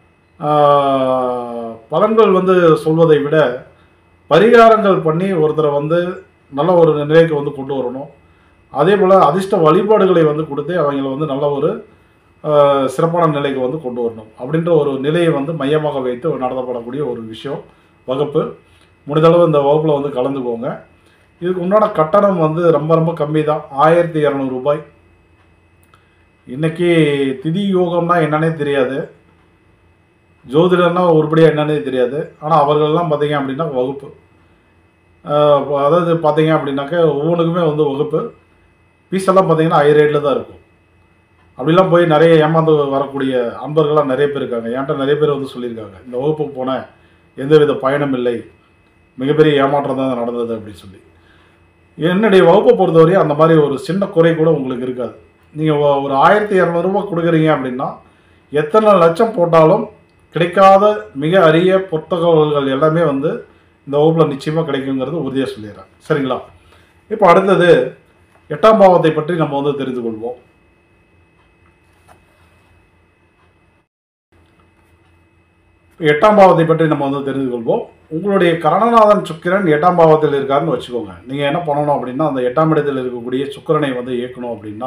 ஆஹ், பலன்கள் வந்து சொல்வதை விட பரிகாரங்கள் பண்ணி ஒருத்தரை வந்து நல்ல ஒரு நிலைக்கு வந்து கொண்டு வரணும் அதே போல் அதிர்ஷ்ட வழிபாடுகளை வந்து கொடுத்து அவங்கள வந்து நல்ல ஒரு ஆஹ், சிறப்பான நிலைக்கு வந்து கொண்டு வரணும் அப்படின்ற ஒரு நிலையை வந்து மையமாக வைத்து நடத்தப்படக்கூடிய ஒரு விஷயம் வகுப்பு முடிந்தளவு இந்த வகுப்பில் வந்து கலந்துக்கோங்க இதுக்கு உண்டான கட்டணம் வந்து ரொம்ப ரொம்ப கம்மி தான் ஆயிரத்தி இரநூறு ரூபாய் இன்னைக்கு திதி யோகம்னா என்னன்னே தெரியாது ஜோதிடர்னா உருப்படியாக என்னன்னே தெரியாது ஆனால் அவர்கள்லாம் பார்த்தீங்க அப்படின்னா வகுப்பு ஆஹ் இப்ப அதாவது பார்த்தீங்க அப்படின்னாக்க ஒவ்வொன்றுக்குமே வந்து வகுப்பு ஃபீஸ் எல்லாம் பார்த்தீங்கன்னா ஹை ரேட்டில் தான் இருக்கும் அப்படிலாம் போய் நிறைய ஏமாந்து வரக்கூடிய அன்பர்கள்லாம் நிறைய பேர் இருக்காங்க என்கிட்ட நிறைய பேர் வந்து சொல்லியிருக்காங்க இந்த வகுப்புக்கு போனேன் எந்தவித பயனும் இல்லை மிகப்பெரிய ஏமாற்றம் தான் நடந்தது அப்படின்னு சொல்லி என்னுடைய வகுப்பை பொறுத்தவரையும் அந்த மாதிரி ஒரு சின்ன குறை கூட உங்களுக்கு இருக்காது நீங்கள் ஒரு ஆயிரத்தி இரநூறுபா கொடுக்குறீங்க அப்படின்னா எத்தனை லட்சம் போட்டாலும் கிடைக்காத மிக அரிய புத்தகங்கள் எல்லாமே வந்து இந்த வகுப்பில் நிச்சயமாக கிடைக்குங்கிறது உறுதியாக சொல்லிடுறேன் சரிங்களா இப்போ அடுத்தது எட்டாம் பாவத்தை பற்றி நம்ம வந்து தெரிந்து கொள்வோம் எட்டாம் பாவத்தை பற்றி நம்ம வந்து தெரிந்து கொள்வோம் உங்களுடைய கரணநாதன் சுக்கிரன் எட்டாம் பாவத்தில் இருக்காருன்னு வச்சுக்கோங்க நீங்கள் என்ன பண்ணணும் அப்படின்னா அந்த எட்டாம் இடத்தில் இருக்கக்கூடிய சுக்கிரனை வந்து இயக்கணும் அப்படின்னா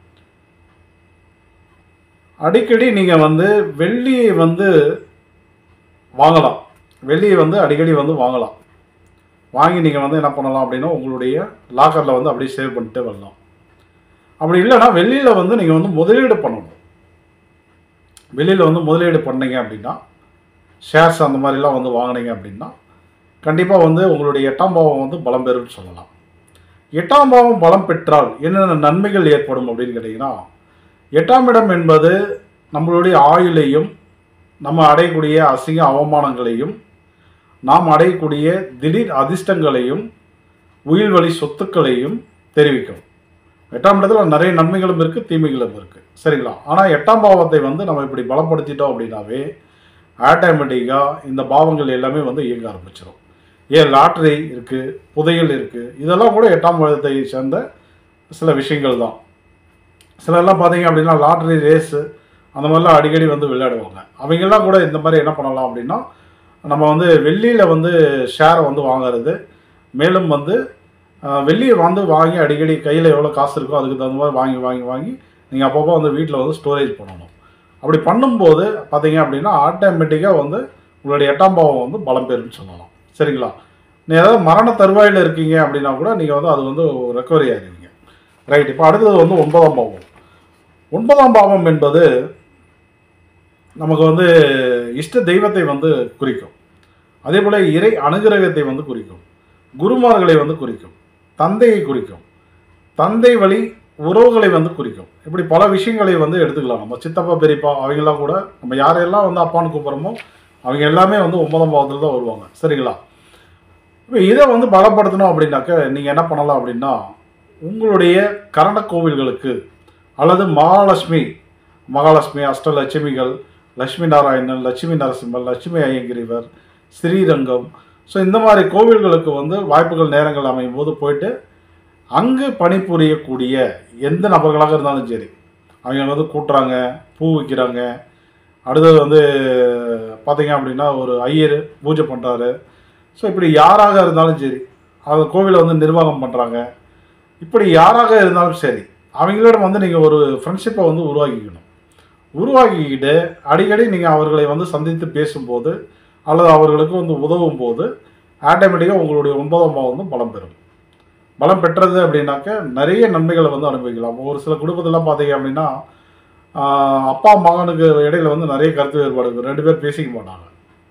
அடிக்கடி நீங்கள் வந்து வெள்ளியை வந்து வாங்கலாம் வெள்ளியை வந்து அடிக்கடி வந்து வாங்கலாம் வாங்கி நீங்கள் வந்து என்ன பண்ணலாம் அப்படின்னா உங்களுடைய லாக்கரில் வந்து அப்படியே சேவ் பண்ணிட்டு வரலாம் அப்படி இல்லைன்னா வெள்ளியில் வந்து நீங்கள் வந்து முதலீடு பண்ணணும் வெளியில் வந்து முதலீடு பண்ணீங்க அப்படின்னா ஷேர்ஸ் அந்த மாதிரிலாம் வந்து வாங்குனீங்க அப்படின்னா கண்டிப்பாக வந்து உங்களுடைய எட்டாம் பாவம் வந்து பலம் பெறும்னு சொல்லலாம் எட்டாம் பாவம் பலம் பெற்றால் என்னென்ன நன்மைகள் ஏற்படும் அப்படின்னு கேட்டிங்கன்னா எட்டாம் இடம் என்பது நம்மளுடைய ஆயுளையும் நம்ம அடையக்கூடிய அசிங்க அவமானங்களையும் நாம் அடையக்கூடிய திடீர் அதிர்ஷ்டங்களையும் உயிர் வழி சொத்துக்களையும் தெரிவிக்கும் எட்டாம் இடத்துல நிறைய நன்மைகளும் இருக்குது தீமைகளும் இருக்குது சரிங்களா ஆனால் எட்டாம் பாவத்தை வந்து நம்ம இப்படி பலப்படுத்திட்டோம் அப்படின்னாவே ஆட்டோமேட்டிக்காக இந்த பாவங்கள் எல்லாமே வந்து இயங்க ஆரம்பிச்சிடும் ஏன் லாட்ரி இருக்குது புதையல் இருக்குது இதெல்லாம் கூட எட்டாம் பாவத்தை சேர்ந்த சில விஷயங்கள் தான் சிலர்லாம் பார்த்தீங்க அப்படின்னா லாட்ரி ரேஸு அந்த மாதிரிலாம் அடிக்கடி வந்து விளையாடுவாங்க அவங்கெல்லாம் கூட இந்த மாதிரி என்ன பண்ணலாம் அப்படின்னா நம்ம வந்து வெள்ளியில் வந்து ஷேரை வந்து வாங்குறது மேலும் வந்து அஹ், வெள்ளியை வந்து வாங்கி அடிக்கடி கையில் எவ்வளோ காசு இருக்கோ அதுக்கு தகுந்த மாதிரி வாங்கி வாங்கி வாங்கி நீங்கள் அப்பப்போ வந்து வீட்டில் வந்து ஸ்டோரேஜ் பண்ணணும் அப்படி பண்ணும்போது பார்த்தீங்க அப்படின்னா ஆட்டோமேட்டிக்காக வந்து உங்களுடைய எட்டாம் பாவம் வந்து பலம் பெறும்னு சொல்லலாம் சரிங்களா நீ ஏதாவது மரண தருவாயில் இருக்கீங்க அப்படின்னா கூட நீங்கள் வந்து அது வந்து ரெக்கவரி ஆகிடுவீங்க ரைட் இப்போ அடுத்தது வந்து ஒன்பதாம் பாவம் ஒன்பதாம் பாவம் என்பது நமக்கு வந்து இஷ்ட தெய்வத்தை வந்து குறிக்கும் அதே போல் இறை அனுகிரகத்தை வந்து குறிக்கும் குருமார்களை வந்து குறிக்கும் தந்தையை குறிக்கும் தந்தை வழி உறவுகளை வந்து குறிக்கும் இப்படி பல விஷயங்களை வந்து எடுத்துக்கலாம் நம்ம சித்தப்பா பெரியப்பா அவங்கெல்லாம் கூட நம்ம யாரையெல்லாம் வந்து அப்பான்னு கூப்பிட்றோமோ அவங்க எல்லாமே வந்து ஒன்பதாம் பாவத்தில் தான் வருவாங்க சரிங்களா இப்போ இதை வந்து பலப்படுத்தணும் அப்படின்னாக்க நீங்கள் என்ன பண்ணலாம் அப்படின்னா உங்களுடைய கரண கோவில்களுக்கு அல்லது மகாலட்சுமி மகாலட்சுமி அஷ்டலட்சுமிகள் லட்சுமி நாராயணன் லட்சுமி நரசிம்மன் லட்சுமி ஐயங்கிரிவர் ஸ்ரீரங்கம் ஸோ இந்த மாதிரி கோவில்களுக்கு வந்து வாய்ப்புகள் நேரங்கள் அமையும் போது போயிட்டு அங்கு பணிபுரியக்கூடிய எந்த நபர்களாக இருந்தாலும் சரி அவங்க வந்து கூட்டுறாங்க பூ வைக்கிறாங்க அடுத்தது வந்து பார்த்தீங்க அப்படின்னா ஒரு ஐயர் பூஜை பண்ணுறாரு ஸோ இப்படி யாராக இருந்தாலும் சரி அந்த கோவிலை வந்து நிர்வாகம் பண்ணுறாங்க இப்படி யாராக இருந்தாலும் சரி அவங்களிடம் வந்து நீங்கள் ஒரு ஃப்ரெண்ட்ஷிப்பை வந்து உருவாக்கிக்கணும் உருவாக்கிக்கிட்டு அடிக்கடி நீங்கள் அவர்களை வந்து சந்தித்து பேசும்போது அல்லது அவர்களுக்கு வந்து உதவும் போது ஆட்டோமேட்டிக்காக உங்களுடைய ஒன்பதாம் பாவம் வந்து பலம் பெறும் பலம் பெற்றது அப்படின்னாக்க நிறைய நன்மைகளை வந்து அனுபவிக்கலாம் ஒரு சில குடும்பத்திலாம் பார்த்தீங்க அப்படின்னா ஆஹ், அப்பா மகனுக்கு இடையில வந்து நிறைய கருத்து வேறுபாடு இருக்கும் ரெண்டு பேர் பேசிக்க மாட்டாங்க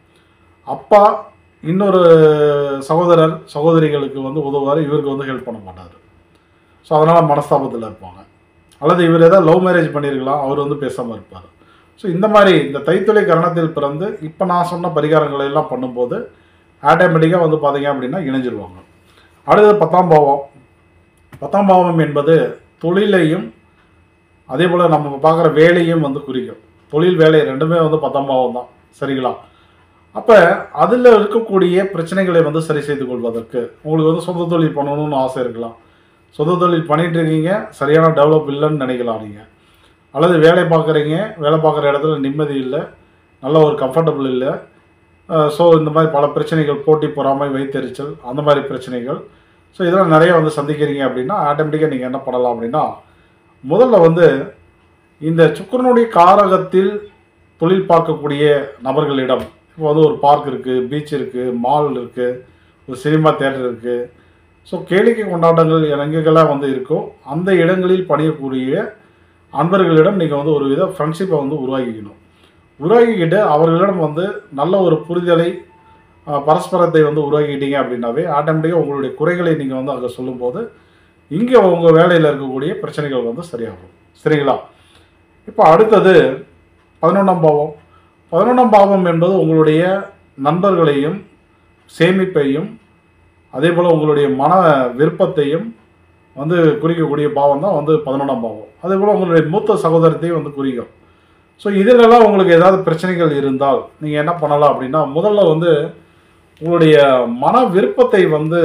அப்பா இன்னொரு சகோதரர் சகோதரிகளுக்கு வந்து உதவுவார் இவருக்கு வந்து ஹெல்ப் பண்ண மாட்டார் ஸோ அதனால் மனஸ்தாபத்தில் இருப்பாங்க அல்லது இவர் ஏதாவது லவ் மேரேஜ் பண்ணியிருக்கலாம் அவர் வந்து பேசாமல் இருப்பார் ஸோ இந்த மாதிரி இந்த தைத்தொலை கரணத்தில் பிறந்து இப்போ நான் சொன்ன பரிகாரங்களை எல்லாம் பண்ணும்போது ஆட்டோமேட்டிக்காக வந்து பார்த்தீங்க அப்படின்னா இணைஞ்சிருவாங்க அடுத்தது பத்தாம் பாவம் பத்தாம் பாவம் என்பது தொழிலையும் அதே போல் நம்ம பார்க்குற வேலையும் வந்து குறிக்கும் தொழில் வேலை ரெண்டுமே வந்து பத்தாம் பாவம் தான் சரிங்களா அப்போ அதில் இருக்கக்கூடிய பிரச்சனைகளை வந்து சரி செய்து கொள்வதற்கு உங்களுக்கு வந்து சொந்த தொழில் பண்ணணும்னு ஆசை இருக்கலாம் சொந்த தொழில் பண்ணிட்டு இருக்கீங்க சரியான டெவலப் இல்லைன்னு நினைக்கலாம் நீங்கள் அல்லது வேலை பார்க்குறீங்க வேலை பார்க்குற இடத்துல நிம்மதி இல்லை நல்ல ஒரு கம்ஃபர்டபுள் இல்லை ஸோ இந்த மாதிரி பல பிரச்சனைகள் போட்டி பொறாமை வைத்தெரிச்சல் அந்த மாதிரி பிரச்சனைகள் ஸோ இதெல்லாம் நிறைய வந்து சந்திக்கிறீங்க அப்படின்னா ஆட்டோமேட்டிக்காக நீங்கள் என்ன பண்ணலாம் அப்படின்னா முதல்ல வந்து இந்த சுக்கரனுடைய காரகத்தில் தொழில் பார்க்கக்கூடிய நபர்களிடம் இப்போ வந்து ஒரு பார்க் இருக்குது பீச் இருக்குது மால் இருக்குது ஒரு சினிமா தேட்டர் இருக்குது ஸோ கேளிக்கை கொண்டாட்டங்கள் எங்கெங்கெல்லாம் வந்து இருக்கோ அந்த இடங்களில் பணியக்கூடிய அன்பர்களிடம் நீங்கள் வந்து ஒரு வித ஃப்ரெண்ட்ஷிப்பை வந்து உருவாக்கிக்கணும் உருவாக்கிக்கிட்டு அவர்களிடம் வந்து நல்ல ஒரு புரிதலை அஹ், பரஸ்பரத்தை வந்து உருவாக்கிட்டீங்க அப்படின்னாவே ஆட்டோமேட்டிக்காக உங்களுடைய குறைகளை நீங்கள் வந்து அங்கே சொல்லும்போது இங்கே உங்கள் வேலையில் இருக்கக்கூடிய பிரச்சனைகள் வந்து சரியாகும் சரிங்களா இப்போ அடுத்தது பதினொன்றாம் பாவம் பதினொன்றாம் பாவம் என்பது உங்களுடைய நண்பர்களையும் சேமிப்பையும் அதே போல் உங்களுடைய மன விருப்பத்தையும் வந்து குறிக்கக்கூடிய பாவம் தான் வந்து பதினொன்றாம் பாவம் அதே போல் உங்களுடைய மூத்த சகோதரத்தையும் வந்து குறிக்கும் ஸோ இதிலெல்லாம் உங்களுக்கு ஏதாவது பிரச்சனைகள் இருந்தால் நீங்கள் என்ன பண்ணலாம் அப்படின்னா முதல்ல வந்து உங்களுடைய மன விருப்பத்தை வந்து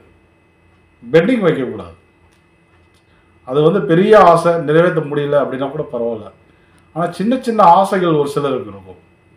பெண்டிங் வைக்கக்கூடாது அது வந்து பெரிய ஆசை நிறைவேற்ற முடியல அப்படின்னா கூட பரவாயில்ல ஆனால் சின்ன சின்ன ஆசைகள் ஒரு சிலருக்கு இருக்கும்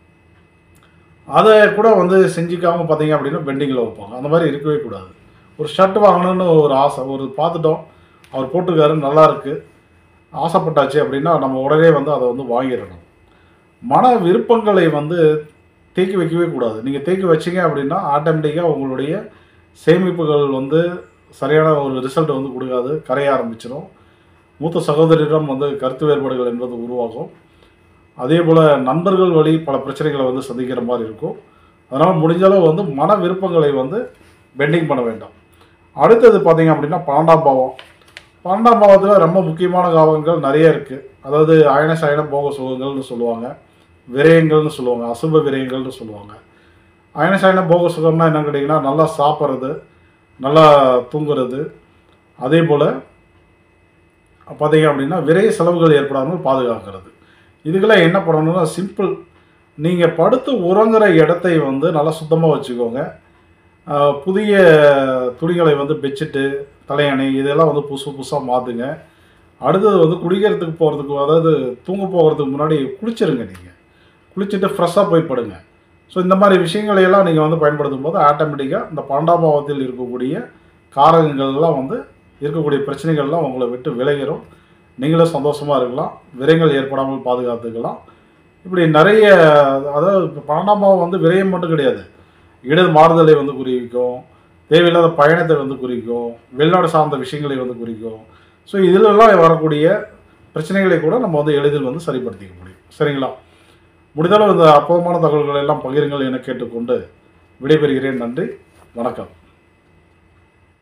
அதை கூட வந்து செஞ்சுக்காம பார்த்தீங்க அப்படின்னா பெண்டிங்கில் வைப்பாங்க அந்த மாதிரி இருக்கவே கூடாது ஒரு ஷர்ட் வாங்கணும்னு ஒரு ஆசை ஒரு பார்த்துட்டோம் அவர் போட்டிருக்காரு நல்லா இருக்கு ஆசைப்பட்டாச்சு அப்படின்னா நம்ம உடனே வந்து அதை வந்து வாங்கிடணும் மன விருப்பங்களை வந்து தேக்கி வைக்கவே கூடாது நீங்கள் தேக்கி வச்சீங்க அப்படின்னா ஆட்டோமேட்டிக்காக உங்களுடைய சேமிப்புகள் வந்து சரியான ஒரு ரிசல்ட் வந்து கொடுக்காது கரைய ஆரம்பிச்சிடும் மூத்த சகோதரியிடம் வந்து கருத்து வேறுபாடுகள் என்பது உருவாகும் அதே போல் நண்பர்கள் வழி பல பிரச்சனைகளை வந்து சந்திக்கிற மாதிரி இருக்கும் அதனால் முடிஞ்ச அளவு வந்து மன விருப்பங்களை வந்து பெண்டிங் பண்ண வேண்டாம் அடுத்தது பார்த்தீங்க அப்படின்னா பன்னெண்டாம் பாவம் பன்னெண்டாம் பாவத்தில் ரொம்ப முக்கியமான காவங்கள் நிறைய இருக்குது அதாவது அயன சயன போக சுகங்கள்னு சொல்லுவாங்க விரயங்கள்னு சொல்லுவாங்க அசுப விரயங்கள்னு சொல்லுவாங்க அயன சயன போக சுகம்னா என்னன்னு கேட்டிங்கன்னா நல்லா சாப்பிட்றது நல்லா தூங்குறது அதே போல் பார்த்தீங்க அப்படின்னா விரைய செலவுகள் ஏற்படாமல் பாதுகாக்கிறது இதுக்கெல்லாம் என்ன பண்ணணும்னா சிம்பிள் நீங்கள் படுத்து உறங்குற இடத்தை வந்து நல்லா சுத்தமாக வச்சுக்கோங்க ஆஹ் புதிய துணிகளை வந்து பெட்ஷீட்டு தலையணை இதெல்லாம் வந்து புதுசு புதுசாக மாற்றுங்க அடுத்தது வந்து குடிக்கிறதுக்கு போகிறதுக்கு அதாவது தூங்க போகிறதுக்கு முன்னாடி குளிச்சிருங்க நீங்கள் குளிச்சுட்டு ஃப்ரெஷ்ஷாக போய் படுங்க ஸோ இந்த மாதிரி விஷயங்களை எல்லாம் நீங்கள் வந்து பயன்படுத்தும் போது ஆட்டோமேட்டிக்காக இந்த பன்னெண்டாம் பாவத்தில் இருக்கக்கூடிய காரகங்கள்லாம் வந்து இருக்கக்கூடிய பிரச்சனைகள்லாம் உங்களை விட்டு விலகிரும் நீங்களும் சந்தோஷமாக இருக்கலாம் விரயங்கள் ஏற்படாமல் பாதுகாத்துக்கலாம் இப்படி நிறைய அதாவது இப்போ பன்னெண்டாம் பாவம் வந்து விரயம் மட்டும் கிடையாது இடது மாறுதலை வந்து குறிக்கும் தேவையில்லாத பயணத்தை வந்து குறிக்கும் வெளிநாடு சார்ந்த விஷயங்களை வந்து குறிக்கும் ஸோ இதிலெல்லாம் வரக்கூடிய பிரச்சனைகளை கூட நம்ம வந்து எளிதில் வந்து சரிப்படுத்திக்க முடியும் சரிங்களா முடிந்தாலும் இந்த அற்புதமான தகவல்களை எல்லாம் பகிருங்கள் என கேட்டுக்கொண்டு விடைபெறுகிறேன் நன்றி வணக்கம்